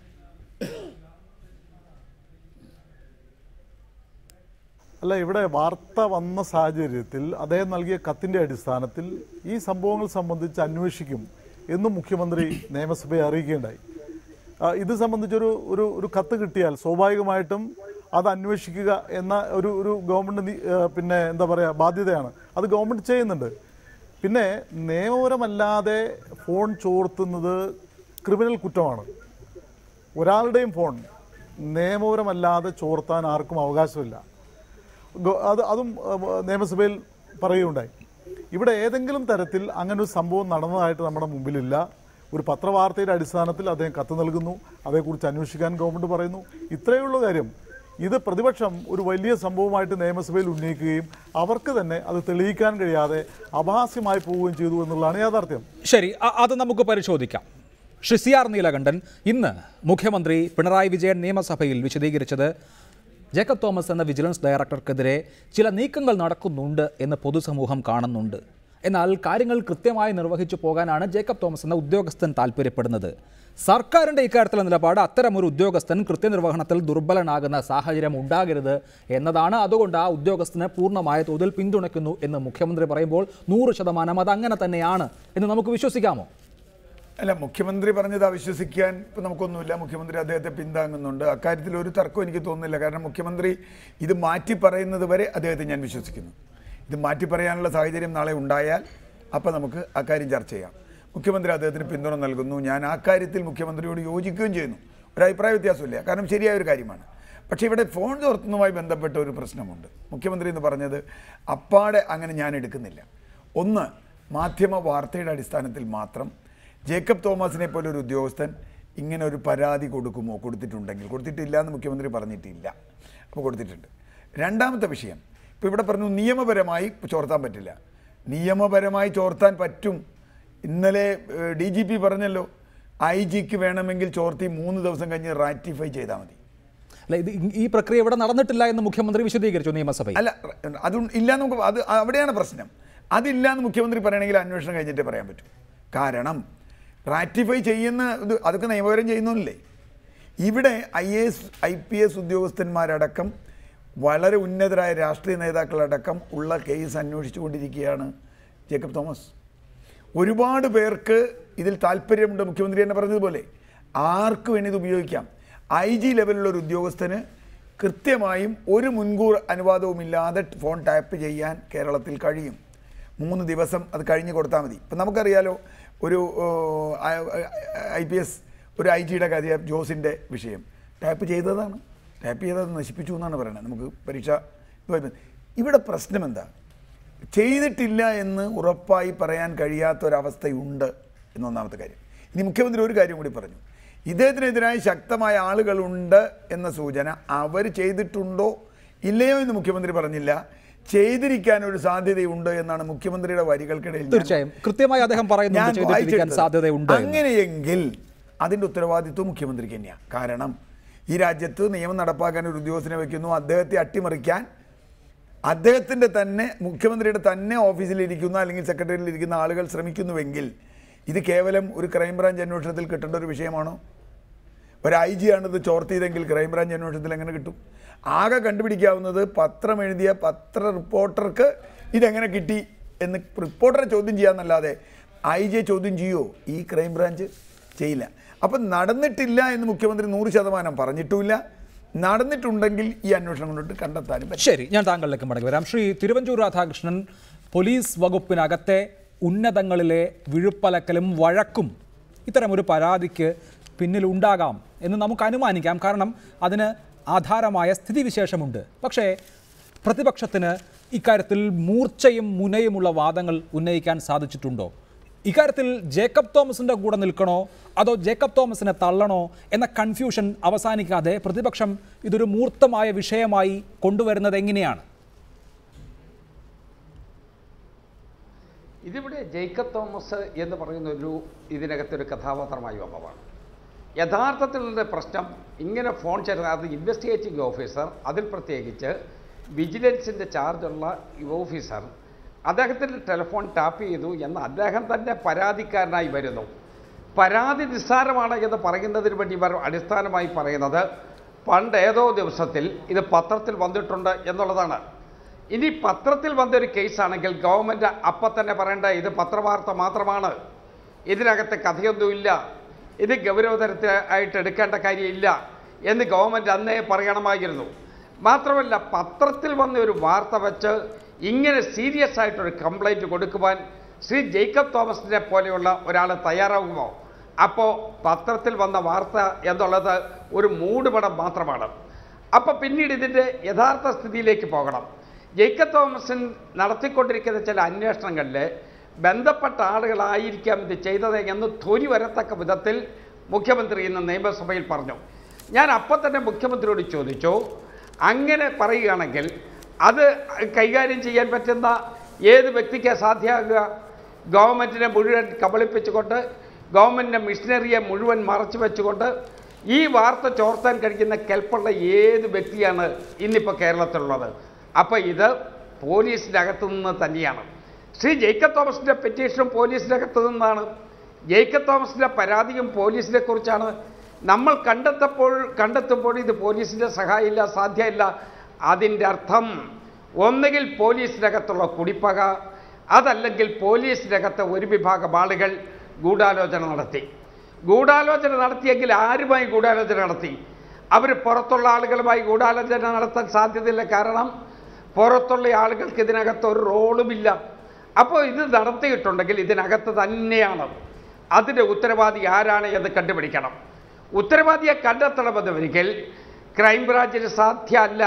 Speaker 6: അല്ല ഇവിടെ വാർത്ത വന്ന സാഹചര്യത്തിൽ അദ്ദേഹം നൽകിയ കത്തിന്റെ അടിസ്ഥാനത്തിൽ ഈ സംഭവങ്ങൾ സംബന്ധിച്ച് അന്വേഷിക്കും എന്നും മുഖ്യമന്ത്രി നിയമസഭയെ അറിയിക്കുകയുണ്ടായി ആ, ഇത് സംബന്ധിച്ചൊരു ഒരു ഒരു കത്ത് കിട്ടിയാൽ സ്വാഭാവികമായിട്ടും അത് അന്വേഷിക്കുക എന്ന ഒരു ഒരു ഗവൺമെന്റ് നി- ആ, പിന്നെ എന്താ പറയുക ബാധ്യതയാണ് അത് ഗവൺമെന്റ് ചെയ്യുന്നുണ്ട് പിന്നെ നിയമപരമല്ലാതെ ഫോൺ ചോർത്തുന്നത് ക്രിമിനൽ കുറ്റമാണ് ഒരാളുടെയും ഫോൺ നിയമപരമല്ലാതെ ചോർത്താൻ ആർക്കും അവകാശമില്ല ഗോ- അത് അതും ഏഹ്, നിയമസഭയിൽ പറയുകയുണ്ടായി ഇവിടെ ഏതെങ്കിലും തരത്തിൽ അങ്ങനെ ഒരു സംഭവം നടന്നതായിട്ട് നമ്മുടെ മുമ്പിലില്ല ഒരു പത്രവാർത്തയുടെ അടിസ്ഥാനത്തിൽ അദ്ദേഹം കത്ത് നൽകുന്നു അതേക്കുറിച്ച് അന്വേഷിക്കാൻ ഗവൺമെന്റ് പറയുന്നു ഇത്രയുള്ള കാര്യം ഇത് പ്രതിപക്ഷം ഒരു വലിയ സംഭവമായിട്ട് നിയമസഭയിൽ ഉന്നയിക്കുകയും അവർക്ക് തന്നെ അത് തെളിയിക്കാൻ കഴിയാതെ അപഹാസ്യമായി പോവുകയും ചെയ്തു എന്നുള്ളതാണ് യാഥാർത്ഥ്യം
Speaker 1: ശരി അ- അത് നമുക്ക് പരിശോധിക്കാം ശ്രീ സി ആർ നീലകണ്ഠൻ ഇന്ന് മുഖ്യമന്ത്രി പിണറായി വിജയൻ നിയമസഭയിൽ വിശദീകരിച്ചത് ജേക്കബ് തോമസ് എന്ന വിജിലൻസ് ഡയറക്ടർക്കെതിരെ ചില നീക്കങ്ങൾ നടക്കുന്നുണ്ട് എന്ന് പൊതുസമൂഹം കാണുന്നുണ്ട് എന്നാൽ കാര്യങ്ങൾ കൃത്യമായി നിർവഹിച്ചു പോകാനാണ് ജേക്കബ് തോമസ് എന്ന ഉദ്യോഗസ്ഥൻ താല്പര്യപ്പെടുന്നത് സർക്കാരിൻ്റെ ഇക്കാര്യത്തിലെ നിലപാട് അത്തരമൊരു ഉദ്യോഗസ്ഥൻ കൃത്യനിർവഹണത്തിൽ ദുർബലനാകുന്ന സാഹചര്യം ഉണ്ടാകരുത് എന്നതാണ് അതുകൊണ്ട് ആ ഉദ്യോഗസ്ഥനെ പൂർണ്ണമായ തോതിൽ പിന്തുണയ്ക്കുന്നു എന്ന് മുഖ്യമന്ത്രി പറയുമ്പോൾ നൂറ് ശതമാനം അത് അങ്ങനെ തന്നെയാണ് എന്ന് നമുക്ക് വിശ്വസിക്കാമോ
Speaker 7: അല്ല മുഖ്യമന്ത്രി പറഞ്ഞത് അവിശ്വസിക്കാൻ ഇപ്പം നമുക്കൊന്നുമില്ല മുഖ്യമന്ത്രി അദ്ദേഹത്തെ പിന്താങ്ങുന്നുണ്ട് അക്കാര്യത്തിൽ ഒരു തർക്കവും എനിക്ക് തോന്നുന്നില്ല കാരണം മുഖ്യമന്ത്രി ഇത് മാറ്റി പറയുന്നത് വരെ അദ്ദേഹത്തെ ഞാൻ വിശ്വസിക്കുന്നു ഇത് മാറ്റി പറയാനുള്ള സാഹചര്യം നാളെ ഉണ്ടായാൽ അപ്പം നമുക്ക് അക്കാര്യം ചർച്ച ചെയ്യാം മുഖ്യമന്ത്രി അദ്ദേഹത്തിന് പിന്തുണ നൽകുന്നു ഞാൻ ആ കാര്യത്തിൽ മുഖ്യമന്ത്രിയോട് യോജിക്കുകയും ചെയ്യുന്നു ഒരു അഭിപ്രായ വ്യത്യാസമില്ല കാരണം ശരിയായ ഒരു കാര്യമാണ് പക്ഷേ ഇവിടെ ഫോൺ ചോർത്തുന്നതുമായി ബന്ധപ്പെട്ട ഒരു പ്രശ്നമുണ്ട് മുഖ്യമന്ത്രി എന്ന് പറഞ്ഞത് അപ്പാടെ അങ്ങനെ ഞാൻ എടുക്കുന്നില്ല ഒന്ന് മാധ്യമ വാർത്തയുടെ അടിസ്ഥാനത്തിൽ മാത്രം ജേക്കബ് തോമസിനെ പോലെ ഒരു ഉദ്യോഗസ്ഥൻ ഇങ്ങനെ ഒരു പരാതി കൊടുക്കുമോ കൊടുത്തിട്ടുണ്ടെങ്കിൽ കൊടുത്തിട്ടില്ല എന്ന് മുഖ്യമന്ത്രി പറഞ്ഞിട്ടില്ല അപ്പോൾ കൊടുത്തിട്ടുണ്ട് രണ്ടാമത്തെ വിഷയം ഇപ്പോൾ ഇവിടെ പറഞ്ഞു നിയമപരമായി ചോർത്താൻ പറ്റില്ല നിയമപരമായി ചോർത്താൻ പറ്റും ഇന്നലെ ഡി ജി പി പറഞ്ഞല്ലോ ഐ ജിക്ക് വേണമെങ്കിൽ ചോർത്തി മൂന്ന് ദിവസം കഴിഞ്ഞ് റാറ്റിഫൈ ചെയ്താൽ മതി
Speaker 1: അല്ല ഇത് ഈ- ഈ പ്രക്രിയ ഇവിടെ നടന്നിട്ടില്ല എന്ന് മുഖ്യമന്ത്രി വിശദീകരിച്ചു നിയമസഭയിൽ
Speaker 7: അല്ല അത് ഇല്ല എന്ന് നമുക്ക് അത് അവിടെയാണ് പ്രശ്നം അതില്ല എന്ന് മുഖ്യമന്ത്രി പറയണമെങ്കിൽ അന്വേഷണം കഴിഞ്ഞിട്ടേ പറയാൻ പറ്റൂ കാരണം റാറ്റിഫൈ ചെയ്യുന്ന ഇത് അതൊക്കെ നിയമപരം ചെയ്യുന്നില്ലേ ഇവിടെ I A S I P S ഉദ്യോഗസ്ഥന്മാരടക്കം വളരെ ഉന്നതരായ രാഷ്ട്രീയ നേതാക്കളടക്കം ഉള്ള കേസ് അന്വേഷിച്ചുകൊണ്ടിരിക്കുകയാണ് ജേക്കബ് തോമസ് ഒരുപാട് പേർക്ക് ഇതിൽ താല്പര്യമുണ്ട് മുഖ്യമന്ത്രി തന്നെ പറഞ്ഞതുപോലെ ആർക്ക് വേണ്ടി ഇത് ഉപയോഗിക്കാം ഐ ജി ലെവലിലുള്ള ഒരു ഉദ്യോഗസ്ഥന് കൃത്യമായും ഒരു മുൻകൂർ അനുവാദവുമില്ലാതെ ഫോൺ ടാപ്പ് ചെയ്യാൻ കേരളത്തിൽ കഴിയും മൂന്ന് ദിവസം അത് കഴിഞ്ഞ് കൊടുത്താൽ മതി ഇപ്പം നമുക്കറിയാലോ ഒരു ഐ പി എസ് ഒരു ഐ ജിയുടെ കാര്യം ജോസിൻ്റെ വിഷയം ടാപ്പ് ചെയ്തതാണ് ടാപ്പ് ചെയ്തത് നശിപ്പിച്ചു എന്നാണ് പറയുന്നത് നമുക്ക് പരീക്ഷ ഇതുമായി ബന്ധ- ഇവിടെ പ്രശ്നം എന്താ ചെയ്തിട്ടില്ല എന്ന് ഉറപ്പായി പറയാൻ കഴിയാത്തൊരവസ്ഥയുണ്ട് എന്നൊന്നാമത്തെ കാര്യം ഇനി മുഖ്യമന്ത്രി ഒരു കാര്യം കൂടി പറഞ്ഞു ഇദ്ദേഹത്തിനെതിരായി ശക്തമായ ആളുകളുണ്ട് എന്ന സൂചന അവർ ചെയ്തിട്ടുണ്ടോ ഇല്ലയോ എന്ന് മുഖ്യമന്ത്രി പറഞ്ഞില്ല ചെയ്തിരിക്കാൻ ഒരു സാധ്യതയുണ്ട് എന്നാണ് മുഖ്യമന്ത്രിയുടെ വരികൾക്കിടയിൽ ഞാൻ-
Speaker 1: തീർച്ചയായും കൃത്യമായി അദ്ദേഹം പറയുന്നുണ്ട്
Speaker 7: ഞാൻ
Speaker 1: ചെയ്തിരിക്കാൻ
Speaker 7: വായിച്ചെടുത്തത്.
Speaker 1: സാധ്യതയുണ്ട് എന്ന്.
Speaker 7: അങ്ങനെയെങ്കിൽ അതിന്റെ ഉത്തരവാദിത്വം മുഖ്യമന്ത്രിക്ക് തന്നെയാണ് കാരണം ഈ രാജ്യത്ത് നിയമം നടപ്പാക്കാൻ ഒരു ഉദ്യോഗസ്ഥനെ വെക്കുന്നു അദ്ദേഹത്തെ അട്ടിമറിക്കാൻ അദ്ദേഹത്തിന്റെ തന്നെ മുഖ്യമന്ത്രിയുടെ തന്നെ ഓഫീസിലിരിക്കുന്ന അല്ലെങ്കിൽ സെക്രട്ടറിയിൽ ഇരിക്കുന്ന ആളുകൾ ശ്രമിക്കുന്നുവെങ്കിൽ ഇത് കേവലം ഒരു ക്രൈംബ്രാഞ്ച് അന്വേഷണത്തിൽ കിട്ടേണ്ട ഒരു വിഷയമാണോ ഒരു ഐ ജി ആണിത് ചോർത്തിയതെങ്കിൽ ക്രൈംബ്രാഞ്ച് അന്വേഷണത്തിൽ എങ്ങനെ കിട്ടും ആകെ കണ്ടുപിടിക്കാവുന്നത് പത്രം എഴുതിയ പത്ര റിപ്പോർട്ടർക്ക് ഇതെങ്ങനെ കിട്ടി എന്ന് റിപ്പോർട്ടറെ ചോദ്യം ചെയ്യാന്നല്ലാതെ ഐ ജിയെ ചോദ്യം ചെയ്യുമോ ഈ ക്രൈംബ്രാഞ്ച് ചെയ്യില്ല അപ്പം നടന്നിട്ടില്ല എന്ന് മുഖ്യമന്ത്രി നൂറ് ശതമാനം പറഞ്ഞിട്ടുമില്ല നടന്നിട്ടുണ്ടെങ്കിൽ ഈ അന്വേഷണം കൊണ്ടിട്ട് കണ്ടെത്താനും പറ്റും
Speaker 1: ശരി ഞാൻ താങ്കളിലേക്ക് മടങ്ങി വരാം ശ്രീ തിരുവഞ്ചൂർ രാധാകൃഷ്ണൻ പോലീസ് വകുപ്പിനകത്തെ ഉന്നതങ്ങളിലെ വിഴുപ്പലക്കലും വഴക്കും ഇത്തരമൊരു പരാതിക്ക് പിന്നിലുണ്ടാകാം എന്ന് നമുക്ക് അനുമാനിക്കാം കാരണം അതിന് ആധാരമായ സ്ഥിതിവിശേഷമുണ്ട് പക്ഷേ പ്രതിപക്ഷത്തിന് ഇക്കാര്യത്തിൽ മൂർച്ചയും മുനയുമുള്ള വാദങ്ങൾ ഉന്നയിക്കാൻ സാധിച്ചിട്ടുണ്ടോ ഇക്കാര്യത്തിൽ ജേക്കബ് തോമസിന്റെ കൂടെ നിൽക്കണോ അതോ ജേക്കബ് തോമസിനെ തള്ളണോ എന്ന കൺഫ്യൂഷൻ അവസാനിക്കാതെ പ്രതിപക്ഷം ഇതൊരു മൂർത്തമായ വിഷയമായി കൊണ്ടുവരുന്നത് എങ്ങനെയാണ്
Speaker 5: ഇതിവിടെ ജേക്കബ് തോമസ് എന്ന് പറയുന്ന ഒരു ഇതിനകത്തൊരു കഥാപാത്രമായി വന്നതാണ് യഥാർത്ഥത്തിലുള്ള പ്രശ്നം ഇങ്ങനെ ഫോൺ ചെയ്ത അത് ഇൻവെസ്റ്റിഗേറ്റിംഗ് ഓഫീസർ അതിൽ പ്രത്യേകിച്ച് വിജിലൻസിൻ്റെ ചാർജുള്ള ഈ ഓഫീസർ അദ്ദേഹത്തിൻ്റെ ടെലിഫോൺ ടാപ്പ് ചെയ്തു എന്ന് അദ്ദേഹം തന്നെ പരാതിക്കാരനായി വരുന്നു പരാതി നിസ്സാരമാണ് എന്ന് പറയുന്നതിന് വേണ്ടി ഇവർ അടിസ്ഥാനമായി പറയുന്നത് പണ്ട് ഏതോ ദിവസത്തിൽ ഇത് പത്രത്തിൽ വന്നിട്ടുണ്ട് എന്നുള്ളതാണ് ഇനി പത്രത്തിൽ വന്നൊരു കേസാണെങ്കിൽ ഗവൺമെൻറ് അപ്പം തന്നെ പറയേണ്ട ഇത് പത്രവാർത്ത മാത്രമാണ് ഇതിനകത്ത് കഥയൊന്നുമില്ല ഇത് ഗൗരവതരത്തിൽ ആയിട്ട് എടുക്കേണ്ട കാര്യമില്ല എന്ന് ഗവൺമെൻറ് അന്നേ പറയണമായിരുന്നു മാത്രമല്ല പത്രത്തിൽ വന്ന ഒരു വാർത്ത വെച്ച് ഇങ്ങനെ സീരിയസ് ആയിട്ടൊരു കംപ്ലൈൻറ്റ് കൊടുക്കുവാൻ ശ്രീ ജേക്കബ് തോമസിനെ പോലെയുള്ള ഒരാൾ തയ്യാറാകുമോ അപ്പോൾ പത്രത്തിൽ വന്ന വാർത്ത എന്നുള്ളത് ഒരു മൂടുപടം മാത്രമാണ് അപ്പോൾ പിന്നീട് ഇതിൻ്റെ യഥാർത്ഥ സ്ഥിതിയിലേക്ക് പോകണം ജേക്കബ് തോമസൻ നടത്തിക്കൊണ്ടിരിക്കുന്ന ചില അന്വേഷണങ്ങളിൽ ബന്ധപ്പെട്ട ആളുകളായിരിക്കാം ഇത് ചെയ്തത് എന്ന് തൊലി വരത്തക്ക വിധത്തിൽ മുഖ്യമന്ത്രി ഇന്ന് നിയമസഭയിൽ പറഞ്ഞു ഞാൻ അപ്പം തന്നെ മുഖ്യമന്ത്രിയോട് ചോദിച്ചു അങ്ങനെ പറയുകയാണെങ്കിൽ അത് കൈകാര്യം ചെയ്യാൻ പറ്റുന്ന ഏത് വ്യക്തിക്ക് സാധ്യമാകുക ഗവൺമെൻറ്റിനെ മുഴുവൻ കബളിപ്പിച്ചുകൊണ്ട് ഗവൺമെൻറ്റിൻ്റെ മിഷനറിയെ മുഴുവൻ മറച്ചു വെച്ചുകൊണ്ട് ഈ വാർത്ത ചോർത്താൻ കഴിക്കുന്ന കെൽപ്പുള്ള ഏത് വ്യക്തിയാണ് ഇന്നിപ്പോൾ കേരളത്തിലുള്ളത് അപ്പോൾ ഇത് പോലീസിൻ്റെ അകത്തു നിന്ന് തന്നെയാണ് ശ്രീ ജേക്കബ് തോമസിൻ്റെ പെറ്റീഷനും പോലീസിൻ്റെ അകത്തു നിന്നാണ് ജേക്കബ് തോമസിൻ്റെ പരാതിയും പോലീസിനെ കുറിച്ചാണ് നമ്മൾ കണ്ടെത്തപ്പോൾ കണ്ടെത്തുമ്പോൾ ഇത് പോലീസിൻ്റെ സഹായമില്ല സാധ്യമില്ല അതിൻ്റെ അർത്ഥം ഒന്നുകിൽ പോലീസിനകത്തുള്ള കുടിപ്പക അതല്ലെങ്കിൽ പോലീസിനകത്ത് ഒരു വിഭാഗം ആളുകൾ ഗൂഢാലോചന നടത്തി ഗൂഢാലോചന നടത്തിയെങ്കിൽ ആരുമായി ഗൂഢാലോചന നടത്തി അവർ പുറത്തുള്ള ആളുകളുമായി ഗൂഢാലോചന നടത്താൻ സാധ്യതയില്ല കാരണം പുറത്തുള്ള ആളുകൾക്ക് ഇതിനകത്ത് ഒരു റോളുമില്ല അപ്പോൾ ഇത് നടത്തിയിട്ടുണ്ടെങ്കിൽ ഇതിനകത്ത് തന്നെയാണ് അതിൻ്റെ ഉത്തരവാദി ആരാണ് എന്ന് കണ്ടുപിടിക്കണം ഉത്തരവാദിയെ കണ്ടെത്തണമെന്നുവരികിൽ ക്രൈംബ്രാഞ്ചിന് സാധ്യമല്ല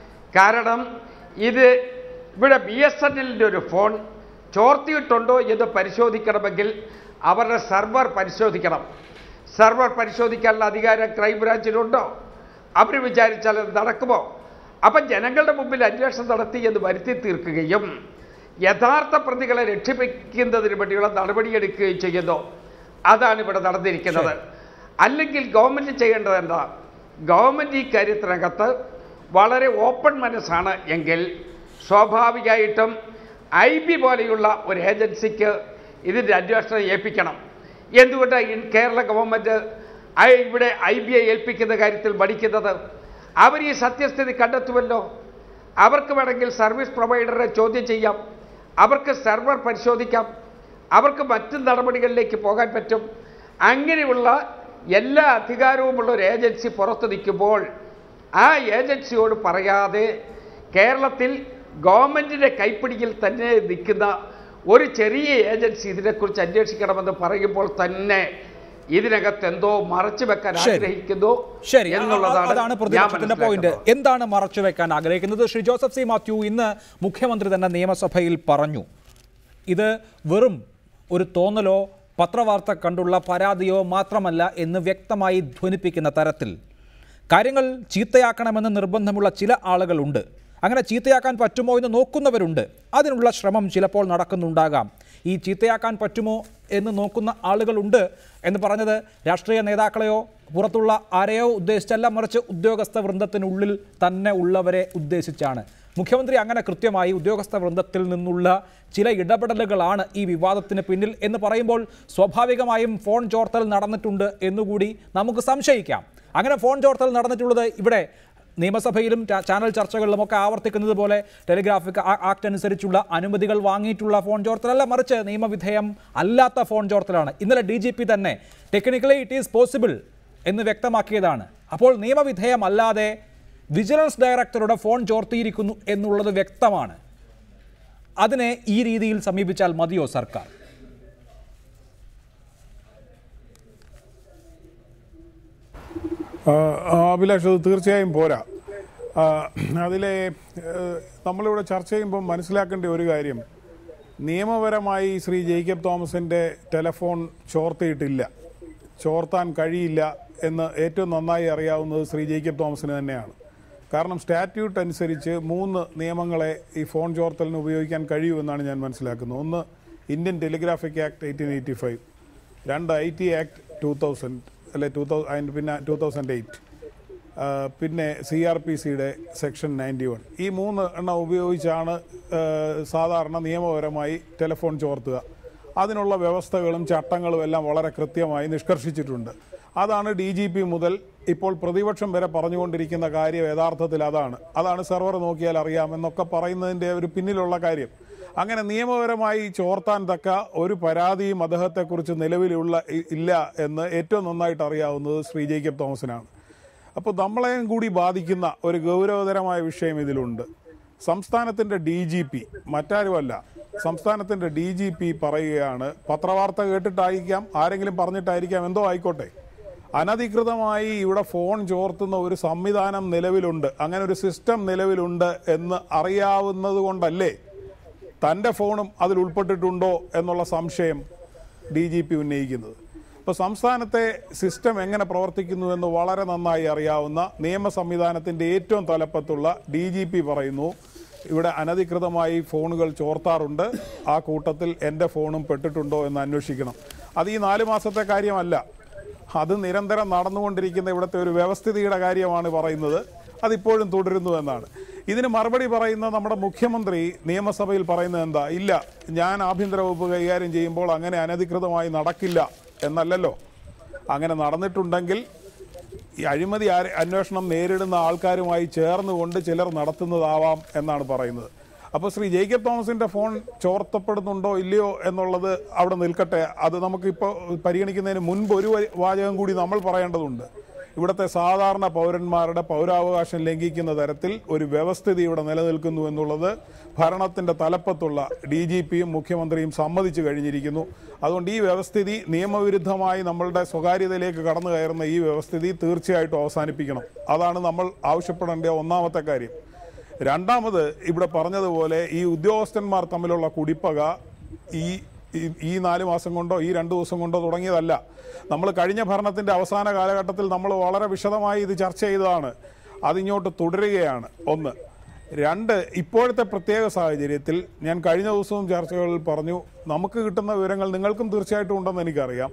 Speaker 5: കാരണം ഇത് ഇവിടെ ബി എസ് എൻ എല്ലിൻ്റെ ഒരു ഫോൺ ചോർത്തിയിട്ടുണ്ടോ എന്ന് പരിശോധിക്കണമെങ്കിൽ അവരുടെ സെർവർ പരിശോധിക്കണം സെർവർ പരിശോധിക്കാനുള്ള അധികാരം ക്രൈംബ്രാഞ്ചിനുണ്ടോ അവർ വിചാരിച്ചാൽ അത് നടക്കുമോ അപ്പം ജനങ്ങളുടെ മുമ്പിൽ അന്വേഷണം നടത്തി എന്ന് വരുത്തി തീർക്കുകയും യഥാർത്ഥ പ്രതികളെ രക്ഷിപ്പിക്കുന്നതിന് വേണ്ടിയുള്ള നടപടിയെടുക്കുകയും ചെയ്യുന്നു അതാണ് ഇവിടെ നടന്നിരിക്കുന്നത് അല്ലെങ്കിൽ ഗവൺമെൻറ് ചെയ്യേണ്ടത് എന്താ ഗവൺമെൻറ് ഈ കാര്യത്തിനകത്ത് വളരെ ഓപ്പൺ മനസ്സാണ് എങ്കിൽ സ്വാഭാവികമായിട്ടും ഐ ബി പോലെയുള്ള ഒരു ഏജൻസിക്ക് ഇതിൻ്റെ അന്വേഷണം ഏൽപ്പിക്കണം എന്തുകൊണ്ടാണ് ഈ കേരള ഗവൺമെൻറ് ഐ- ഇവിടെ ഐ ബി ഐ ഏൽപ്പിക്കുന്ന കാര്യത്തിൽ മടിക്കുന്നത് അവർ ഈ സത്യസ്ഥിതി കണ്ടെത്തുമല്ലോ അവർക്ക് വേണമെങ്കിൽ സർവീസ് പ്രൊവൈഡറെ ചോദ്യം ചെയ്യാം അവർക്ക് സെർവർ പരിശോധിക്കാം അവർക്ക് മറ്റ് നടപടികളിലേക്ക് പോകാൻ പറ്റും അങ്ങനെയുള്ള എല്ലാ അധികാരവുമുള്ള ഒരു ഏജൻസി പുറത്ത് നിൽക്കുമ്പോൾ ആ ഏജൻസിയോട് പറയാതെ കേരളത്തിൽ ഗവൺമെൻറ്റിൻ്റെ കൈപ്പിടിയിൽ തന്നെ നിൽക്കുന്ന ഒരു ചെറിയ ഏജൻസി ഇതിനെക്കുറിച്ച് അന്വേഷിക്കണമെന്ന് പറയുമ്പോൾ തന്നെ ഇതിനകത്ത് എന്തോ മറച്ചു വെക്കാൻ
Speaker 1: ശരി.
Speaker 5: ആഗ്രഹിക്കുന്നു
Speaker 1: ശരി അ-
Speaker 5: എന്നുള്ളതാണ്
Speaker 1: അതാണ്
Speaker 5: ഞാൻ
Speaker 1: പ്രതിപക്ഷത്തിന്റെ പോയിന്റ്
Speaker 5: മനസ്സിലാക്കുന്നത്.
Speaker 1: എന്താണ് മറച്ചു വെക്കാൻ ആഗ്രഹിക്കുന്നത് ശ്രീ ജോസഫ് സി മാത്യു ഇന്ന് മുഖ്യമന്ത്രി തന്നെ നിയമസഭയിൽ പറഞ്ഞു ഇത് വെറും ഒരു തോന്നലോ പത്രവാർത്ത കണ്ടുള്ള പരാതിയോ മാത്രമല്ല എന്ന് വ്യക്തമായി ധ്വനിപ്പിക്കുന്ന തരത്തിൽ കാര്യങ്ങൾ ചീത്തയാക്കണമെന്ന് നിർബന്ധമുള്ള ചില ആളുകളുണ്ട് അങ്ങനെ ചീത്തയാക്കാൻ പറ്റുമോ എന്ന് നോക്കുന്നവരുണ്ട് അതിനുള്ള ശ്രമം ചിലപ്പോൾ നടക്കുന്നുണ്ടാകാം ഈ ചീത്തയാക്കാൻ പറ്റുമോ എന്ന് നോക്കുന്ന ആളുകളുണ്ട് എന്ന് പറഞ്ഞത് രാഷ്ട്രീയ നേതാക്കളെയോ പുറത്തുള്ള ആരെയോ ഉദ്ദേശിച്ചല്ല മറിച്ച് ഉദ്യോഗസ്ഥ വൃന്ദത്തിനുള്ളിൽ തന്നെ ഉള്ളവരെ ഉദ്ദേശിച്ചാണ് മുഖ്യമന്ത്രി അങ്ങനെ കൃത്യമായി ഉദ്യോഗസ്ഥ വൃന്ദത്തിൽ നിന്നുള്ള ചില ഇടപെടലുകളാണ് ഈ വിവാദത്തിന് പിന്നിൽ എന്ന് പറയുമ്പോൾ സ്വാഭാവികമായും ഫോൺ ചോർത്തൽ നടന്നിട്ടുണ്ട് എന്നുകൂടി നമുക്ക് സംശയിക്കാം അങ്ങനെ ഫോൺ ചോർത്തൽ നടന്നിട്ടുള്ളത് ഇവിടെ നിയമസഭയിലും ചാ- ചാനൽ ചർച്ചകളിലുമൊക്കെ ആവർത്തിക്കുന്നത് പോലെ ടെലിഗ്രാഫിക് ആ- ആക്ട് അനുസരിച്ചുള്ള അനുമതികൾ വാങ്ങിയിട്ടുള്ള ഫോൺ ചോർത്തലല്ല മറിച്ച് നിയമവിധേയം അല്ലാത്ത ഫോൺ ചോർത്തലാണ് ഇന്നലെ ഡി ജി പി തന്നെ ടെക്നിക്കലി ഇറ്റ് ഈസ് പോസിബിൾ എന്ന് വ്യക്തമാക്കിയതാണ് അപ്പോൾ നിയമവിധേയമല്ലാതെ വിജിലൻസ് ഡയറക്ടറുടെ ഫോൺ ചോർത്തിയിരിക്കുന്നു എന്നുള്ളത് വ്യക്തമാണ് അതിനെ ഈ രീതിയിൽ സമീപിച്ചാൽ മതിയോ സർക്കാർ
Speaker 8: ആ, ആ, അഭിലാഷ് അത് തീർച്ചയായും പോരാ ആ, അതിലെ ഏഹ്, നമ്മളിവിടെ ചർച്ച ചെയ്യുമ്പോൾ മനസ്സിലാക്കേണ്ട ഒരു കാര്യം നിയമപരമായി ശ്രീ ജേക്കബ് തോമസിൻ്റെ ടെലഫോൺ ചോർത്തിയിട്ടില്ല ചോർത്താൻ കഴിയില്ല എന്ന് ഏറ്റവും നന്നായി അറിയാവുന്നത് ശ്രീ ജേക്കബ് തോമസിന് തന്നെയാണ് കാരണം സ്റ്റാറ്റ്യൂട്ട് അനുസരിച്ച് മൂന്ന് നിയമങ്ങളെ ഈ ഫോൺ ചോർത്തലിന് ഉപയോഗിക്കാൻ കഴിയുമെന്നാണ് ഞാൻ മനസ്സിലാക്കുന്നത് ഒന്ന് Indian Telegraphic Act eighteen eighty five രണ്ട് I T Act two thousand അല്ലെ ടൂ തൗ അതിൻ്റെ പിന്നെ ടൂ തൗസൻഡ് എയ്റ്റ് പിന്നെ സി ആർ പി സിയുടെ സെക്ഷൻ നയൻറ്റി വൺ ഈ മൂന്ന് എണ്ണം ഉപയോഗിച്ചാണ് ആ, സാധാരണ നിയമപരമായി ടെലിഫോൺ ചോർത്തുക അതിനുള്ള വ്യവസ്ഥകളും ചട്ടങ്ങളും എല്ലാം വളരെ കൃത്യമായി നിഷ്കർഷിച്ചിട്ടുണ്ട് അതാണ് ഡി ജി പി മുതൽ ഇപ്പോൾ പ്രതിപക്ഷം വരെ പറഞ്ഞുകൊണ്ടിരിക്കുന്ന കാര്യം യഥാർത്ഥത്തിൽ അതാണ് അതാണ് സെർവർ നോക്കിയാൽ അറിയാമെന്നൊക്കെ പറയുന്നതിൻ്റെ ഒരു പിന്നിലുള്ള കാര്യം അങ്ങനെ നിയമപരമായി ചോർത്താൻ തക്ക ഒരു പരാതിയും അദ്ദേഹത്തെക്കുറിച്ച് നിലവിലുള്ള ഇ- ഇല്ല എന്ന് ഏറ്റവും നന്നായിട്ട് അറിയാവുന്നത് ശ്രീ ജേക്കബ് തോമസിനാണ് അപ്പോൾ നമ്മളെയും കൂടി ബാധിക്കുന്ന ഒരു ഗൗരവതരമായ വിഷയം ഇതിലുണ്ട് സംസ്ഥാനത്തിൻ്റെ ഡി ജി പി മറ്റാരുമല്ല സംസ്ഥാനത്തിൻ്റെ ഡി ജി പി പറയുകയാണ് പത്രവാർത്ത കേട്ടിട്ടായിരിക്കാം ആരെങ്കിലും പറഞ്ഞിട്ടായിരിക്കാം എന്തോ ആയിക്കോട്ടെ അനധികൃതമായി ഇവിടെ ഫോൺ ചോർത്തുന്ന ഒരു സംവിധാനം നിലവിലുണ്ട് അങ്ങനെ ഒരു സിസ്റ്റം നിലവിലുണ്ട് എന്ന് അറിയാവുന്നത് കൊണ്ടല്ലേ തൻ്റെ ഫോണും അതിൽ ഉൾപ്പെട്ടിട്ടുണ്ടോ എന്നുള്ള സംശയം ഡി ജി പി ഉന്നയിക്കുന്നത് ഇപ്പോൾ സംസ്ഥാനത്തെ സിസ്റ്റം എങ്ങനെ പ്രവർത്തിക്കുന്നുവെന്ന് വളരെ നന്നായി അറിയാവുന്ന നിയമ സംവിധാനത്തിൻ്റെ ഏറ്റവും തലപ്പത്തുള്ള ഡി ജി പി പറയുന്നു ഇവിടെ അനധികൃതമായി ഫോണുകൾ ചോർത്താറുണ്ട് ആ കൂട്ടത്തിൽ എൻ്റെ ഫോണും പെട്ടിട്ടുണ്ടോ എന്ന് അന്വേഷിക്കണം അത് ഈ നാല് മാസത്തെ കാര്യമല്ല അത് നിരന്തരം നടന്നുകൊണ്ടിരിക്കുന്ന ഇവിടുത്തെ ഒരു വ്യവസ്ഥിതിയുടെ കാര്യമാണ് പറയുന്നത് അതിപ്പോഴും തുടരുന്നു എന്നാണ് ഇതിന് മറുപടി പറയുന്ന നമ്മുടെ മുഖ്യമന്ത്രി നിയമസഭയിൽ പറയുന്നത് എന്താ ഇല്ല ഞാൻ ആഭ്യന്തര വകുപ്പ് കൈകാര്യം ചെയ്യുമ്പോൾ അങ്ങനെ അനധികൃതമായി നടക്കില്ല എന്നല്ലല്ലോ അങ്ങനെ നടന്നിട്ടുണ്ടെങ്കിൽ ഈ അഴിമതി ആര- അന്വേഷണം നേരിടുന്ന ആൾക്കാരുമായി ചേർന്നുകൊണ്ട് ചിലർ നടത്തുന്നതാവാം എന്നാണ് പറയുന്നത് അപ്പോൾ ശ്രീ ജേക്കബ് തോമസിന്റെ ഫോൺ ചോർത്തപ്പെടുന്നുണ്ടോ ഇല്ലയോ എന്നുള്ളത് അവിടെ നിൽക്കട്ടെ അത് നമുക്കിപ്പോൾ പരിഗണിക്കുന്നതിന് മുൻപ് ഒരു വരി- വാചകം കൂടി നമ്മൾ പറയേണ്ടതുണ്ട് ഇവിടുത്തെ സാധാരണ പൗരന്മാരുടെ പൗരാവകാശം ലംഘിക്കുന്ന തരത്തിൽ ഒരു വ്യവസ്ഥിതി ഇവിടെ നിലനിൽക്കുന്നു എന്നുള്ളത് ഭരണത്തിന്റെ തലപ്പത്തുള്ള ഡി ജി പിയും മുഖ്യമന്ത്രിയും സമ്മതിച്ചു കഴിഞ്ഞിരിക്കുന്നു അതുകൊണ്ട് ഈ വ്യവസ്ഥിതി നിയമവിരുദ്ധമായി നമ്മളുടെ സ്വകാര്യതയിലേക്ക് കടന്നു കയറുന്ന ഈ വ്യവസ്ഥിതി തീർച്ചയായിട്ടും അവസാനിപ്പിക്കണം അതാണ് നമ്മൾ ആവശ്യപ്പെടേണ്ട ഒന്നാമത്തെ കാര്യം രണ്ടാമത് ഇവിടെ പറഞ്ഞതുപോലെ ഈ ഉദ്യോഗസ്ഥന്മാർ തമ്മിലുള്ള കുടിപ്പക ഈ ഈ- ഈ നാല് മാസം കൊണ്ടോ ഈ രണ്ട് ദിവസം കൊണ്ടോ തുടങ്ങിയതല്ല നമ്മൾ കഴിഞ്ഞ ഭരണത്തിന്റെ അവസാന കാലഘട്ടത്തിൽ നമ്മൾ വളരെ വിശദമായി ഇത് ചർച്ച ചെയ്തതാണ് അതിങ്ങോട്ട് തുടരുകയാണ് ഒന്ന് രണ്ട് ഇപ്പോഴത്തെ പ്രത്യേക സാഹചര്യത്തിൽ ഞാൻ കഴിഞ്ഞ ദിവസവും ചർച്ചകളിൽ പറഞ്ഞു നമുക്ക് കിട്ടുന്ന വിവരങ്ങൾ നിങ്ങൾക്കും തീർച്ചയായിട്ടും ഉണ്ടെന്ന് എനിക്കറിയാം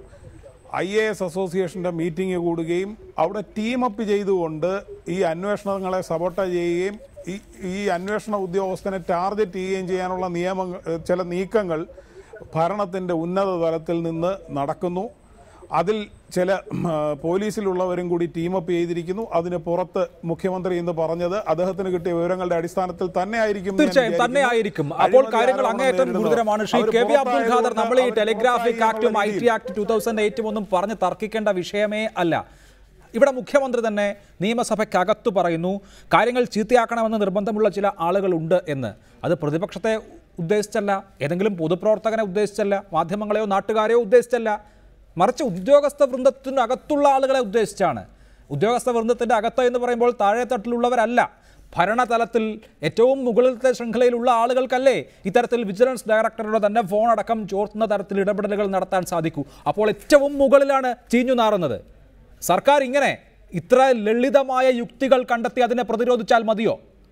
Speaker 8: ഐ എ എസ് അസോസിയേഷൻ്റെ മീറ്റിംഗ് കൂടുകയും അവിടെ ടീം അപ്പ് ചെയ്തുകൊണ്ട് ഈ അന്വേഷണങ്ങളെ സപ്പോർട്ട് ചെയ്യുകയും ഈ ഈ അന്വേഷണ ഉദ്യോഗസ്ഥനെ ടാർഗറ്റ് ചെയ്യുകയും ചെയ്യാനുള്ള നിയമങ്ങൾ ഏഹ് ചില നീക്കങ്ങൾ ഭരണത്തിൻ്റെ ഉന്നത തലത്തിൽ നിന്ന് നടക്കുന്നു അതിൽ ചില ഉം, ആ, പോലീസിലുള്ളവരും കൂടി ടീമപ്പ് ചെയ്തിരിക്കുന്നു അതിന് പുറത്ത് മുഖ്യമന്ത്രി എന്ന് പറഞ്ഞത് അദ്ദേഹത്തിന് കിട്ടിയ വിവരങ്ങളുടെ അടിസ്ഥാനത്തിൽ തന്നെ ആയിരിക്കും എന്ന് ഞാൻ
Speaker 1: തീർച്ചയായും
Speaker 8: വിചാരിക്കുന്നു.
Speaker 1: തന്നെ ആയിരിക്കും അപ്പോൾ
Speaker 8: അഴിമതി
Speaker 1: കാര്യങ്ങൾ
Speaker 8: ആരോപണം
Speaker 1: അങ്ങേയറ്റം
Speaker 8: നേരിടുന്നവർ.
Speaker 1: ഗുരുതരമാണ് ശ്രീ
Speaker 8: അവർ
Speaker 1: കെ വി അബ്ദുൽ ഖാദർ
Speaker 8: പുറത്തായതുകൊണ്ട്
Speaker 1: നമ്മൾ ഈ
Speaker 8: അവർ
Speaker 1: ടെലിഗ്രാഫിക്
Speaker 8: പുറത്തായി
Speaker 1: ആക്ടും ഐ
Speaker 8: എന്നുള്ള
Speaker 1: ടി ആക്ട് ടൂ തൗസൻഡ് എയ്റ്റും ഒന്നും പറഞ്ഞ് തർക്കിക്കേണ്ട വിഷയമേ അല്ല ഇവിടെ മുഖ്യമന്ത്രി തന്നെ നിയമസഭയ്ക്കകത്ത് പറയുന്നു കാര്യങ്ങൾ ചീത്തയാക്കണമെന്ന് നിർബന്ധമുള്ള ചില ആളുകളുണ്ട് എന്ന് അത് പ്രതിപക്ഷത്തെ ഉദ്ദേശിച്ചല്ല ഏതെങ്കിലും പൊതുപ്രവർത്തകനെ ഉദ്ദേശിച്ചല്ല മാധ്യമങ്ങളെയോ നാട്ടുകാരെയോ ഉദ്ദേശിച്ചല്ല മറിച്ച് ഉദ്യോഗസ്ഥ വൃന്ദത്തിനകത്തുള്ള ആളുകളെ ഉദ്ദേശിച്ചാണ് ഉദ്യോഗസ്ഥ വൃന്ദത്തിൻ്റെ അകത്ത് എന്ന് പറയുമ്പോൾ താഴെത്തട്ടിലുള്ളവരല്ല ഭരണതലത്തിൽ ഏറ്റവും മുകളിലത്തെ ശൃംഖലയിലുള്ള ആളുകൾക്കല്ലേ ഇത്തരത്തിൽ വിജിലൻസ് ഡയറക്ടറുടെ തന്നെ ഫോൺ അടക്കം ചോർത്തുന്ന തരത്തിൽ ഇടപെടലുകൾ നടത്താൻ സാധിക്കൂ അപ്പോൾ ഏറ്റവും മുകളിലാണ് ചീഞ്ഞു നാറുന്നത് സർക്കാർ ഇങ്ങനെ ഇത്ര ലളിതമായ യുക്തികൾ കണ്ടെത്തി അതിനെ പ്രതിരോധിച്ചാൽ മതിയോ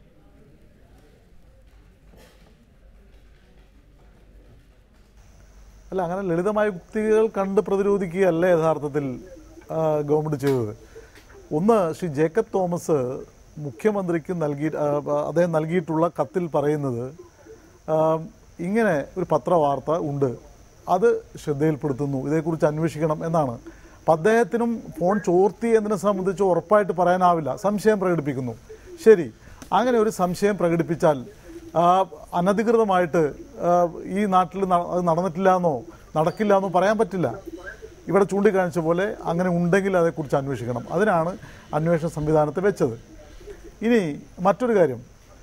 Speaker 6: അല്ല അങ്ങനെ ലളിതമായ യുക്തികൾ കണ്ട് പ്രതിരോധിക്കുകയല്ല യഥാർത്ഥത്തിൽ ആ, ഗവൺമെന്റ് ചെയ്തത് ഒന്ന് ശ്രീ ജേക്കബ് തോമസ് മുഖ്യമന്ത്രിക്ക് നൽകി ആ, അദ്ദേഹം നൽകിയിട്ടുള്ള കത്തിൽ പറയുന്നത് ആ, ഇങ്ങനെ ഒരു പത്രവാർത്ത ഉണ്ട് അത് ശ്രദ്ധയിൽപ്പെടുത്തുന്നു ഇതേക്കുറിച്ച് അന്വേഷിക്കണം എന്നാണ് അപ്പം അദ്ദേഹത്തിനും ഫോൺ ചോർത്തി എന്നതിനെ സംബന്ധിച്ച് ഉറപ്പായിട്ട് പറയാനാവില്ല സംശയം പ്രകടിപ്പിക്കുന്നു ശരി അങ്ങനെ ഒരു സംശയം പ്രകടിപ്പിച്ചാൽ ആ, അനധികൃതമായിട്ട് ആ, ഈ നാട്ടിൽ ന- അത് നടന്നിട്ടില്ല എന്നോ നടക്കില്ല എന്നോ പറയാൻ പറ്റില്ല ഇവിടെ ചൂണ്ടിക്കാണിച്ച പോലെ അങ്ങനെ ഉണ്ടെങ്കിൽ അതേക്കുറിച്ച് അന്വേഷിക്കണം അതിനാണ് അന്വേഷണ സംവിധാനത്തെ വെച്ചത് ഇനി മറ്റൊരു കാര്യം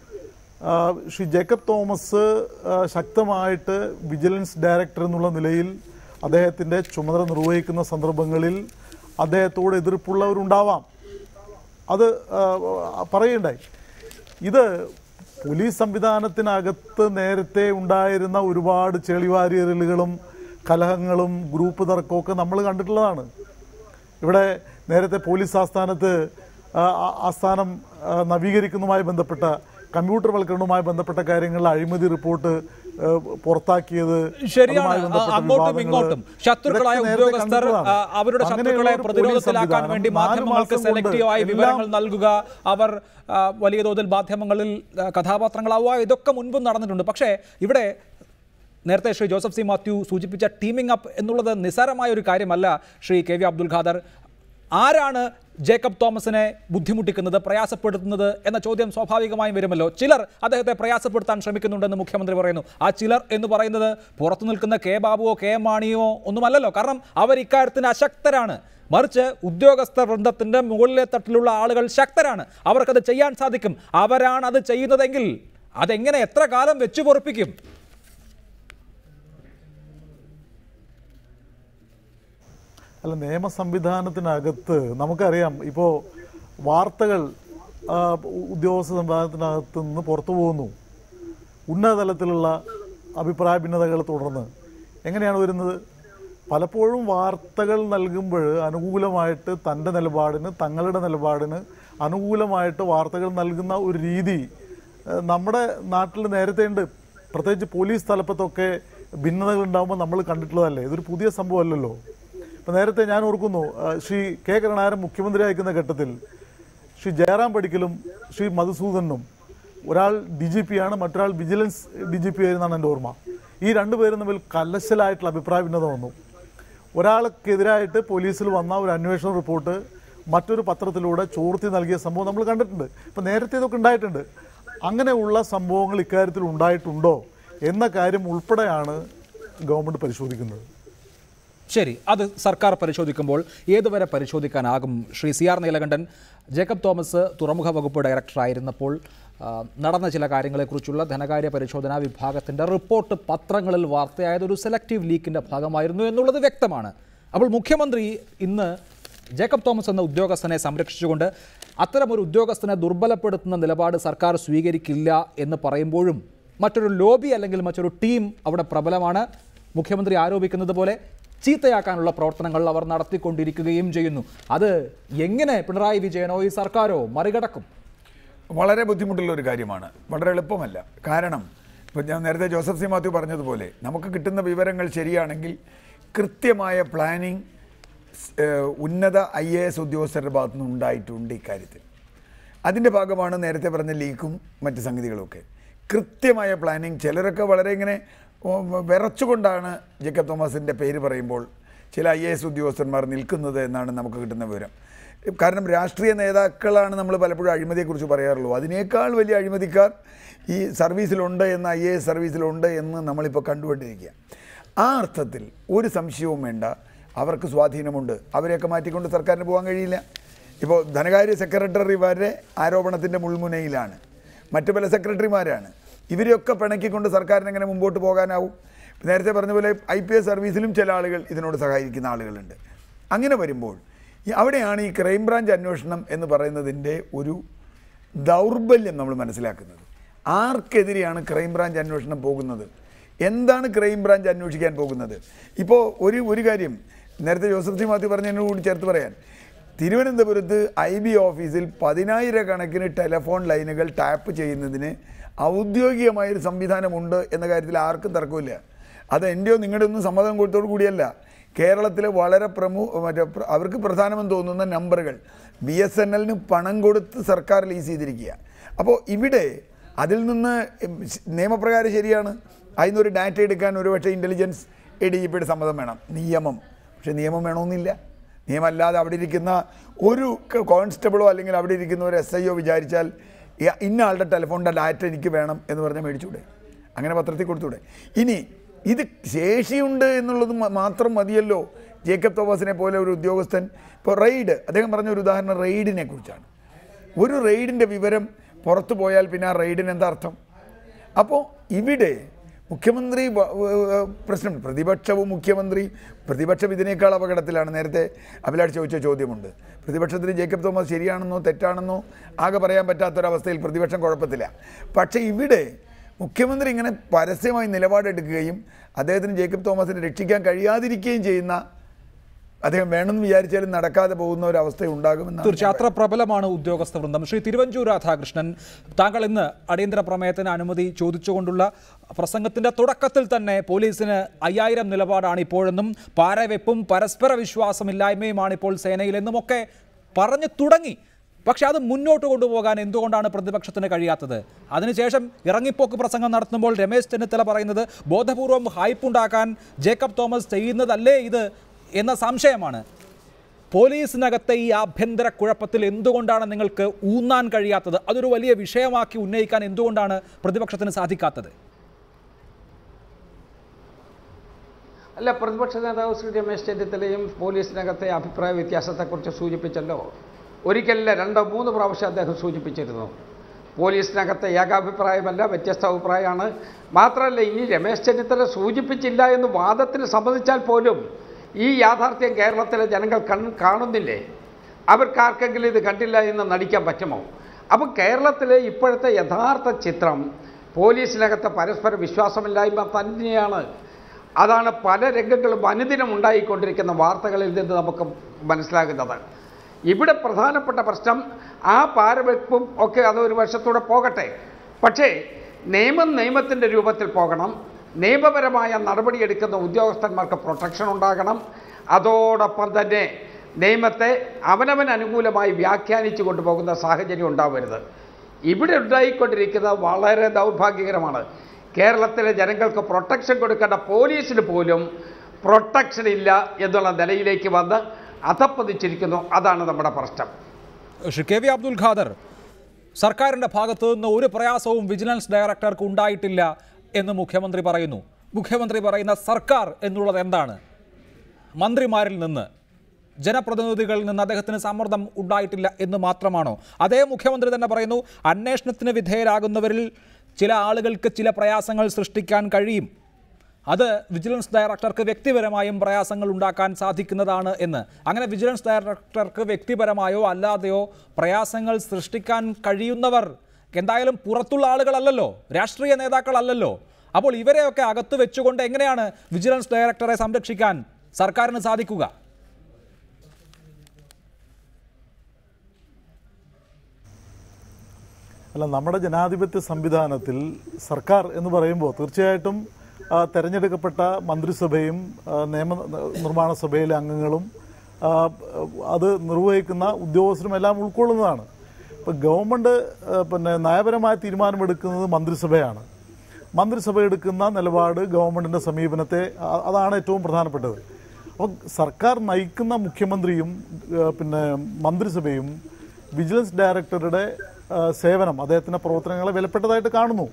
Speaker 6: ആ, ശ്രീ ജേക്കബ് തോമസ് ആ, ശക്തമായിട്ട് വിജിലൻസ് ഡയറക്ടർ എന്നുള്ള നിലയിൽ അദ്ദേഹത്തിൻ്റെ ചുമതല നിർവഹിക്കുന്ന സന്ദർഭങ്ങളിൽ അദ്ദേഹത്തോട് എതിർപ്പുള്ളവരുണ്ടാവാം അത് ആ, പറയുണ്ടായി ഇത് പോലീസ് സംവിധാനത്തിനകത്ത് നേരത്തെ ഉണ്ടായിരുന്ന ഒരുപാട് ചെളിവാരിയലുകളും കലഹങ്ങളും ഗ്രൂപ്പ് തർക്കമൊക്കെ നമ്മൾ കണ്ടിട്ടുള്ളതാണ് ഇവിടെ നേരത്തെ പോലീസ് ആസ്ഥാനത്ത് ആ, ആ- ആസ്ഥാനം ആ, നവീകരിക്കുന്നതുമായി ബന്ധപ്പെട്ട കമ്പ്യൂട്ടർവൽക്കരണവുമായി ബന്ധപ്പെട്ട കാര്യങ്ങളിൽ അഴിമതി റിപ്പോർട്ട് ആ, പുറത്താക്കിയത്
Speaker 1: ശരിയാണ്
Speaker 6: അതുമായി
Speaker 1: ആ,
Speaker 6: ബന്ധപ്പെട്ട
Speaker 1: അങ്ങോട്ടും
Speaker 6: വിവാദങ്ങള്
Speaker 1: ഇങ്ങോട്ടും ശത്രുക്കളായ
Speaker 6: ഇതൊക്കെ നേരത്തെ
Speaker 1: ഉദ്യോഗസ്ഥർ
Speaker 6: കണ്ടിട്ടുള്ളതാണ്.
Speaker 1: ആ, അവരുടെ
Speaker 6: അങ്ങനെയുള്ള
Speaker 1: ശത്രുക്കളെ
Speaker 6: ഒരു
Speaker 1: പ്രതിരോധത്തിലാക്കാൻ
Speaker 6: പോലീസ്
Speaker 1: വേണ്ടി
Speaker 6: സംവിധാനം നാല്
Speaker 1: മാധ്യമങ്ങൾക്ക്
Speaker 6: മാസം കൊണ്ട്
Speaker 1: സെലക്റ്റീവായി
Speaker 6: എല്ലാം
Speaker 1: വിവരങ്ങൾ നൽകുക അവർ ആ, വലിയ തോതിൽ മാധ്യമങ്ങളിൽ ആ, കഥാപാത്രങ്ങളാവുക ഇതൊക്കെ മുൻപും നടന്നിട്ടുണ്ട് പക്ഷേ ഇവിടെ നേരത്തെ ശ്രീ ജോസഫ് സി മാത്യു സൂചിപ്പിച്ച ടീമിംഗ് അപ്പ് എന്നുള്ളത് നിസ്സാരമായ ഒരു കാര്യമല്ല ശ്രീ കെ വി അബ്ദുൽ ഖാദർ ആരാണ് ജേക്കബ് തോമസിനെ ബുദ്ധിമുട്ടിക്കുന്നത് പ്രയാസപ്പെടുത്തുന്നത് എന്ന ചോദ്യം സ്വാഭാവികമായും വരുമല്ലോ ചിലർ അദ്ദേഹത്തെ പ്രയാസപ്പെടുത്താൻ ശ്രമിക്കുന്നുണ്ടെന്ന് മുഖ്യമന്ത്രി പറയുന്നു ആ ചിലർ എന്ന് പറയുന്നത് പുറത്തു നിൽക്കുന്ന കെ ബാബുവോ കെ എം മാണിയോ ഒന്നുമല്ലല്ലോ കാരണം അവർ ഇക്കാര്യത്തിന് അശക്തരാണ് മറിച്ച് ഉദ്യോഗസ്ഥ വൃന്ദത്തിന്റെ മുകളിലെ തട്ടിലുള്ള ആളുകൾ ശക്തരാണ് അവർക്കത് ചെയ്യാൻ സാധിക്കും അവരാണ് അത് ചെയ്യുന്നതെങ്കിൽ അതെങ്ങനെ എത്ര കാലം വെച്ചു പൊറപ്പിക്കും
Speaker 6: അല്ല നിയമ സംവിധാനത്തിനകത്ത് നമുക്കറിയാം ഇപ്പോൾ വാർത്തകൾ ആ, ഉദ്യോഗസ്ഥ സംവിധാനത്തിനകത്ത് നിന്ന് പുറത്തു പോകുന്നു ഉന്നതതലത്തിലുള്ള അഭിപ്രായ ഭിന്നതകൾ തുടർന്ന് എങ്ങനെയാണ് വരുന്നത് പലപ്പോഴും വാർത്തകൾ നൽകുമ്പോൾ അനുകൂലമായിട്ട് തൻ്റെ നിലപാടിന് തങ്ങളുടെ നിലപാടിന് അനുകൂലമായിട്ട് വാർത്തകൾ നൽകുന്ന ഒരു രീതി ഏഹ്, നമ്മുടെ നാട്ടിൽ നേരത്തെ ഉണ്ട് പ്രത്യേകിച്ച് പോലീസ് തലപ്പത്തൊക്കെ ഭിന്നതകൾ ഉണ്ടാകുമ്പോൾ നമ്മൾ കണ്ടിട്ടുള്ളതല്ലേ ഇതൊരു പുതിയ സംഭവമല്ലല്ലോ ഇപ്പം നേരത്തെ ഞാൻ ഓർക്കുന്നു ആ, ശ്രീ കെ കരുണാകരൻ മുഖ്യമന്ത്രി അയക്കുന്ന ഘട്ടത്തിൽ ശ്രീ ജയറാം പടിക്കലും ശ്രീ മധുസൂദനും ഒരാൾ ഡി ജി പി ആണ് മറ്റൊരാൾ വിജിലൻസ് ഡി ജി പി ആയിരുന്നാണ് എൻ്റെ ഓർമ്മ ഈ രണ്ടുപേരും തമ്മിൽ കലശലായിട്ടുള്ള അഭിപ്രായ ഭിന്നത വന്നു ഒരാൾക്കെതിരായിട്ട് പോലീസിൽ വന്ന ഒരു അന്വേഷണ റിപ്പോർട്ട് മറ്റൊരു പത്രത്തിലൂടെ ചോർത്തി നൽകിയ സംഭവം നമ്മൾ കണ്ടിട്ടുണ്ട് ഇപ്പം നേരത്തെ ഇതൊക്കെ ഉണ്ടായിട്ടുണ്ട് അങ്ങനെയുള്ള സംഭവങ്ങൾ ഇക്കാര്യത്തിൽ ഉണ്ടായിട്ടുണ്ടോ എന്ന കാര്യം ഉൾപ്പെടെയാണ് ഗവൺമെൻറ് പരിശോധിക്കുന്നത്
Speaker 1: ശരി അത് സർക്കാർ പരിശോധിക്കുമ്പോൾ ഏതുവരെ പരിശോധിക്കാനാകും ശ്രീ സി ആർ നീലകണ്ഠൻ ജേക്കബ് തോമസ് തുറമുഖ വകുപ്പ് ഡയറക്ടറായിരുന്നപ്പോൾ ആ, നടന്ന ചില കാര്യങ്ങളെക്കുറിച്ചുള്ള ധനകാര്യ പരിശോധനാ വിഭാഗത്തിൻ്റെ റിപ്പോർട്ട് പത്രങ്ങളിൽ വാർത്തയായത് ഒരു സെലക്റ്റീവ് ലീക്കിൻ്റെ ഭാഗമായിരുന്നു എന്നുള്ളത് വ്യക്തമാണ് അപ്പോൾ മുഖ്യമന്ത്രി ഇന്ന് ജേക്കബ് തോമസ് എന്ന ഉദ്യോഗസ്ഥനെ സംരക്ഷിച്ചുകൊണ്ട് അത്തരമൊരു ഉദ്യോഗസ്ഥനെ ദുർബലപ്പെടുത്തുന്ന നിലപാട് സർക്കാർ സ്വീകരിക്കില്ല എന്ന് പറയുമ്പോഴും മറ്റൊരു ലോബി അല്ലെങ്കിൽ മറ്റൊരു ടീം അവിടെ പ്രബലമാണ് മുഖ്യമന്ത്രി ആരോപിക്കുന്നത് പോലെ ചീത്തയാക്കാനുള്ള പ്രവർത്തനങ്ങൾ അവർ നടത്തിക്കൊണ്ടിരിക്കുകയും ചെയ്യുന്നു അത് എങ്ങനെ പിണറായി വിജയനോ ഈ സർക്കാരോ മറികടക്കും
Speaker 7: വളരെ ബുദ്ധിമുട്ടുള്ള ഒരു കാര്യമാണ് വളരെ എളുപ്പമല്ല കാരണം ഇപ്പം ഞാൻ നേരത്തെ ജോസഫ് സി മാത്യു പറഞ്ഞതുപോലെ നമുക്ക് കിട്ടുന്ന വിവരങ്ങൾ ശരിയാണെങ്കിൽ കൃത്യമായ പ്ലാനിങ് ഉന്നത ഐ എ എസ് ഉദ്യോഗസ്ഥരുടെ ഭാഗത്തു നിന്ന് ഉണ്ടായിട്ടുണ്ട് ഇക്കാര്യത്തിൽ അതിൻ്റെ ഭാഗമാണ് നേരത്തെ പറഞ്ഞ ലീക്കും മറ്റ് സംഗതികളുമൊക്കെ കൃത്യമായ പ്ലാനിങ് ചിലരൊക്കെ വളരെ ഇങ്ങനെ ഉം, വിറച്ചുകൊണ്ടാണ് ജേക്കബ് തോമസിൻ്റെ പേര് പറയുമ്പോൾ ചില ഐ എ എസ് ഉദ്യോഗസ്ഥന്മാർ നിൽക്കുന്നത് എന്നാണ് നമുക്ക് കിട്ടുന്ന വിവരം കാരണം രാഷ്ട്രീയ നേതാക്കളാണ് നമ്മൾ പലപ്പോഴും അഴിമതിയെക്കുറിച്ച് പറയാറുള്ളൂ അതിനേക്കാൾ വലിയ അഴിമതിക്കാർ ഈ സർവീസിലുണ്ട് എന്ന് ഐ എ എസ് സർവീസിലുണ്ട് എന്ന് നമ്മളിപ്പോൾ കണ്ടുകൊണ്ടിരിക്കുക ആ അർത്ഥത്തിൽ ഒരു സംശയവും വേണ്ട അവർക്ക് സ്വാധീനമുണ്ട് അവരെയൊക്കെ മാറ്റിക്കൊണ്ട് സർക്കാരിന് പോകാൻ കഴിയില്ല ഇപ്പോൾ ധനകാര്യ സെക്രട്ടറി വരെ ആരോപണത്തിൻ്റെ മുൾമുനയിലാണ് മറ്റു പല സെക്രട്ടറിമാരാണ് ഇവരെയൊക്കെ പിണക്കിക്കൊണ്ട് സർക്കാരിന് എങ്ങനെ മുമ്പോട്ട് പോകാനാവും നേരത്തെ പറഞ്ഞ പോലെ ഐ പി എസ് സർവീസിലും ചില ആളുകൾ ഇതിനോട് സഹായിക്കുന്ന ആളുകളുണ്ട് അങ്ങനെ വരുമ്പോൾ ഈ അവിടെയാണ് ഈ ക്രൈംബ്രാഞ്ച് അന്വേഷണം എന്ന് പറയുന്നതിൻ്റെ ഒരു ദൗർബല്യം നമ്മൾ മനസ്സിലാക്കുന്നത് ആർക്കെതിരെയാണ് ക്രൈംബ്രാഞ്ച് അന്വേഷണം പോകുന്നത് എന്താണ് ക്രൈംബ്രാഞ്ച് അന്വേഷിക്കാൻ പോകുന്നത് ഇപ്പോൾ ഒരു ഒരു കാര്യം നേരത്തെ ജോസഫ് സി മാത്യു പറഞ്ഞതിനോട് കൂടി ചേർത്ത് പറയാൻ തിരുവനന്തപുരത്ത് ഐ ബി ഓഫീസിൽ പതിനായിരക്കണക്കിന് ടെലഫോൺ ലൈനുകൾ ടാപ്പ് ചെയ്യുന്നതിന് ഔദ്യോഗികമായൊരു സംവിധാനമുണ്ട് എന്ന കാര്യത്തിൽ ആർക്കും തർക്കമില്ല അത് എൻ്റെയോ നിങ്ങളുടെ ഒന്നും സമ്മതം കൊടുത്തോടു കൂടിയല്ല കേരളത്തിലെ വളരെ പ്രമു മറ്റേ പ്ര- അവർക്ക് പ്രധാനമെന്ന് തോന്നുന്ന നമ്പറുകൾ ബി എസ് എൻ എല്ലിന് പണം കൊടുത്ത് സർക്കാർ ലീസ് ചെയ്തിരിക്കുക അപ്പോൾ ഇവിടെ അതിൽ നിന്ന് ഉം, ശ- നിയമപ്രകാരം ശരിയാണ് അതിൽ നിന്നൊരു ഡാറ്റ എടുക്കാൻ ഒരുപക്ഷെ ഇൻ്റലിജൻസ് എ ഡി ജി പിയുടെ സമ്മതം വേണം നിയമം പക്ഷേ നിയമം വേണമെന്നില്ല നിയമമല്ലാതെ അവിടെ ഇരിക്കുന്ന ഒരു ക- കോൺസ്റ്റബിളോ അല്ലെങ്കിൽ അവിടെ ഇരിക്കുന്ന ഒരു എസ് ഐ ഒ വിചാരിച്ചാൽ ഈ- ഇന്ന ആളുടെ ടെലിഫോണിൻ്റെ ഡാറ്റ എനിക്ക് വേണം എന്ന് പറഞ്ഞാൽ മേടിച്ചൂടെ അങ്ങനെ പത്രത്തിൽ കൊടുത്തൂടെ ഇനി ഇത് ശേഷിയുണ്ട് എന്നുള്ളത് മ- മാത്രം മതിയല്ലോ ജേക്കബ് തോമസിനെ പോലെ ഒരു ഉദ്യോഗസ്ഥൻ ഇപ്പോൾ റെയ്ഡ് അദ്ദേഹം പറഞ്ഞ ഒരു ഉദാഹരണം റെയ്ഡിനെ കുറിച്ചാണ് ഒരു റെയ്ഡിൻ്റെ വിവരം പുറത്തു പോയാൽ പിന്നെ ആ റെയ്ഡിന് എന്താ അർത്ഥം അപ്പോൾ ഇവിടെ മുഖ്യമന്ത്രി വ- വ- പ്രശ്നം പ്രതിപക്ഷവും മുഖ്യമന്ത്രി പ്രതിപക്ഷം ഇതിനേക്കാൾ അപകടത്തിലാണ് നേരത്തെ അഭിലാഷ് ചോദിച്ച ചോദ്യമുണ്ട് പ്രതിപക്ഷത്തിന് ജേക്കബ് തോമസ് ശരിയാണെന്നോ തെറ്റാണെന്നോ ആകെ പറയാൻ പറ്റാത്തൊരവസ്ഥയിൽ പ്രതിപക്ഷം കുഴപ്പത്തില്ല പക്ഷേ ഇവിടെ മുഖ്യമന്ത്രി ഇങ്ങനെ പരസ്യമായി നിലപാടെടുക്കുകയും അദ്ദേഹത്തിന് ജേക്കബ് തോമസിനെ രക്ഷിക്കാൻ കഴിയാതിരിക്കുകയും ചെയ്യുന്ന അദ്ദേഹം വേണമെന്ന് വിചാരിച്ചാലും നടക്കാതെ പോകുന്ന ഒരു അവസ്ഥ ഉണ്ടാകുമെന്നാണ്
Speaker 1: തീർച്ചയായും അത്ര പ്രബലമാണ് ഉദ്യോഗസ്ഥ വൃന്ദം ശ്രീ തിരുവഞ്ചൂർ രാധാകൃഷ്ണൻ താങ്കൾ ഇന്ന് അടിയന്തര പ്രമേയത്തിന് അനുമതി ചോദിച്ചുകൊണ്ടുള്ള പ്രസംഗത്തിന്റെ തുടക്കത്തിൽ തന്നെ പോലീസിന് അയ്യായിരം നിലപാടാണ് ഇപ്പോഴെന്നും പാരവെപ്പും പരസ്പര വിശ്വാസമില്ലായ്മയുമാണ് ഇപ്പോൾ സേനയിലെന്നുമൊക്കെ പറഞ്ഞു തുടങ്ങി പക്ഷെ അത് മുന്നോട്ട് കൊണ്ടുപോകാൻ എന്തുകൊണ്ടാണ് പ്രതിപക്ഷത്തിന് കഴിയാത്തത് അതിനുശേഷം ഇറങ്ങിപ്പോക്ക് പ്രസംഗം നടത്തുമ്പോൾ രമേശ് ചെന്നിത്തല പറയുന്നത് ബോധപൂർവം ഹൈപ്പുണ്ടാക്കാൻ ജേക്കബ് തോമസ് ചെയ്യുന്നതല്ലേ ഇത് എന്ന സംശയമാണ് പോലീസിനകത്തെ ഈ ആഭ്യന്തര കുഴപ്പത്തിൽ എന്തുകൊണ്ടാണ് നിങ്ങൾക്ക് ഊന്നാൻ കഴിയാത്തത് അതൊരു വലിയ വിഷയമാക്കി ഉന്നയിക്കാൻ എന്തുകൊണ്ടാണ് പ്രതിപക്ഷത്തിന് സാധിക്കാത്തത്
Speaker 5: അല്ല പ്രതിപക്ഷ നേതാവ് ശ്രീ രമേശ് ചെന്നിത്തലയും പോലീസിനകത്തെ അഭിപ്രായ വ്യത്യാസത്തെക്കുറിച്ച് സൂചിപ്പിച്ചല്ലോ ഒരിക്കലല്ല രണ്ടോ മൂന്ന് പ്രാവശ്യം അദ്ദേഹം സൂചിപ്പിച്ചിരുന്നു പോലീസിനകത്തെ ഏകാഭിപ്രായമല്ല വ്യത്യസ്ത അഭിപ്രായമാണ് മാത്രമല്ല ഇനി രമേശ് ചെന്നിത്തല സൂചിപ്പിച്ചില്ല എന്ന് വാദത്തിന് സമ്മതിച്ചാൽ പോലും ഈ യാഥാർത്ഥ്യം കേരളത്തിലെ ജനങ്ങൾ കൺ കാണുന്നില്ലേ അവർക്കാർക്കെങ്കിലും ഇത് കണ്ടില്ല എന്ന് നടിക്കാൻ പറ്റുമോ അപ്പം കേരളത്തിലെ ഇപ്പോഴത്തെ യഥാർത്ഥ ചിത്രം പോലീസിനകത്തെ പരസ്പര വിശ്വാസമില്ലായ്മ തന്നെയാണ് അതാണ് പല രംഗങ്ങളും അനുദിനം ഉണ്ടായിക്കൊണ്ടിരിക്കുന്ന വാർത്തകളിൽ നിന്ന് നമുക്ക് മനസ്സിലാകുന്നത് ഇവിടെ പ്രധാനപ്പെട്ട പ്രശ്നം ആ പാരവെപ്പും ഒക്കെ അത് ഒരു വശത്തൂടെ പോകട്ടെ പക്ഷേ നിയമം നിയമത്തിൻ്റെ രൂപത്തിൽ പോകണം നിയമപരമായ നടപടിയെടുക്കുന്ന ഉദ്യോഗസ്ഥന്മാർക്ക് പ്രൊട്ടക്ഷൻ ഉണ്ടാകണം അതോടൊപ്പം തന്നെ നിയമത്തെ അവനവൻ അനുകൂലമായി വ്യാഖ്യാനിച്ചു കൊണ്ടുപോകുന്ന സാഹചര്യം ഉണ്ടാവരുത് ഇവിടെ ഉണ്ടായിക്കൊണ്ടിരിക്കുന്നത് വളരെ ദൗർഭാഗ്യകരമാണ് കേരളത്തിലെ ജനങ്ങൾക്ക് പ്രൊട്ടക്ഷൻ കൊടുക്കേണ്ട പോലീസിന് പോലും പ്രൊട്ടക്ഷൻ ഇല്ല എന്നുള്ള നിലയിലേക്ക് വന്ന് അധപ്പതിച്ചിരിക്കുന്നു അതാണ് നമ്മുടെ പ്രശ്നം
Speaker 1: ശ്രീ കെ വി അബ്ദുൽ ഖാദർ സർക്കാരിൻ്റെ ഭാഗത്തു നിന്ന് ഒരു പ്രയാസവും വിജിലൻസ് ഡയറക്ടർക്ക് ഉണ്ടായിട്ടില്ല എന്ന് മുഖ്യമന്ത്രി പറയുന്നു മുഖ്യമന്ത്രി പറയുന്ന സർക്കാർ എന്നുള്ളത് എന്താണ് മന്ത്രിമാരിൽ നിന്ന് ജനപ്രതിനിധികളിൽ നിന്ന് അദ്ദേഹത്തിന് സമ്മർദ്ദം ഉണ്ടായിട്ടില്ല എന്ന് മാത്രമാണോ അതേ മുഖ്യമന്ത്രി തന്നെ പറയുന്നു അന്വേഷണത്തിന് വിധേയരാകുന്നവരിൽ ചില ആളുകൾക്ക് ചില പ്രയാസങ്ങൾ സൃഷ്ടിക്കാൻ കഴിയും അത് വിജിലൻസ് ഡയറക്ടർക്ക് വ്യക്തിപരമായും പ്രയാസങ്ങൾ ഉണ്ടാക്കാൻ സാധിക്കുന്നതാണ് എന്ന് അങ്ങനെ വിജിലൻസ് ഡയറക്ടർക്ക് വ്യക്തിപരമായോ അല്ലാതെയോ പ്രയാസങ്ങൾ സൃഷ്ടിക്കാൻ കഴിയുന്നവർ എന്തായാലും പുറത്തുള്ള ആളുകളല്ലല്ലോ രാഷ്ട്രീയ നേതാക്കളല്ലല്ലോ അപ്പോൾ ഇവരെയൊക്കെ അകത്ത് വെച്ചുകൊണ്ട് എങ്ങനെയാണ് വിജിലൻസ് ഡയറക്ടറെ സംരക്ഷിക്കാൻ സർക്കാരിന് സാധിക്കുക
Speaker 6: അല്ല നമ്മുടെ ജനാധിപത്യ സംവിധാനത്തിൽ സർക്കാർ എന്ന് പറയുമ്പോൾ തീർച്ചയായിട്ടും ആ, തെരഞ്ഞെടുക്കപ്പെട്ട മന്ത്രിസഭയും ആ, നിയമ നിർമ്മാണ സഭയിലെ അംഗങ്ങളും ആ, അത് നിർവഹിക്കുന്ന ഉദ്യോഗസ്ഥരും എല്ലാം ഉൾക്കൊള്ളുന്നതാണ് ഇപ്പം ഗവൺമെൻറ് ആ, പിന്നെ നയപരമായ തീരുമാനമെടുക്കുന്നത് മന്ത്രിസഭയാണ് മന്ത്രിസഭ എടുക്കുന്ന നിലപാട് ഗവൺമെൻറ്റിൻ്റെ സമീപനത്തെ അ- അതാണ് ഏറ്റവും പ്രധാനപ്പെട്ടത് അപ്പോൾ സർക്കാർ നയിക്കുന്ന മുഖ്യമന്ത്രിയും ആ, പിന്നെ മന്ത്രിസഭയും വിജിലൻസ് ഡയറക്ടറുടെ ആ, സേവനം അദ്ദേഹത്തിൻ്റെ പ്രവർത്തനങ്ങളെ വിലപ്പെട്ടതായിട്ട് കാണുന്നു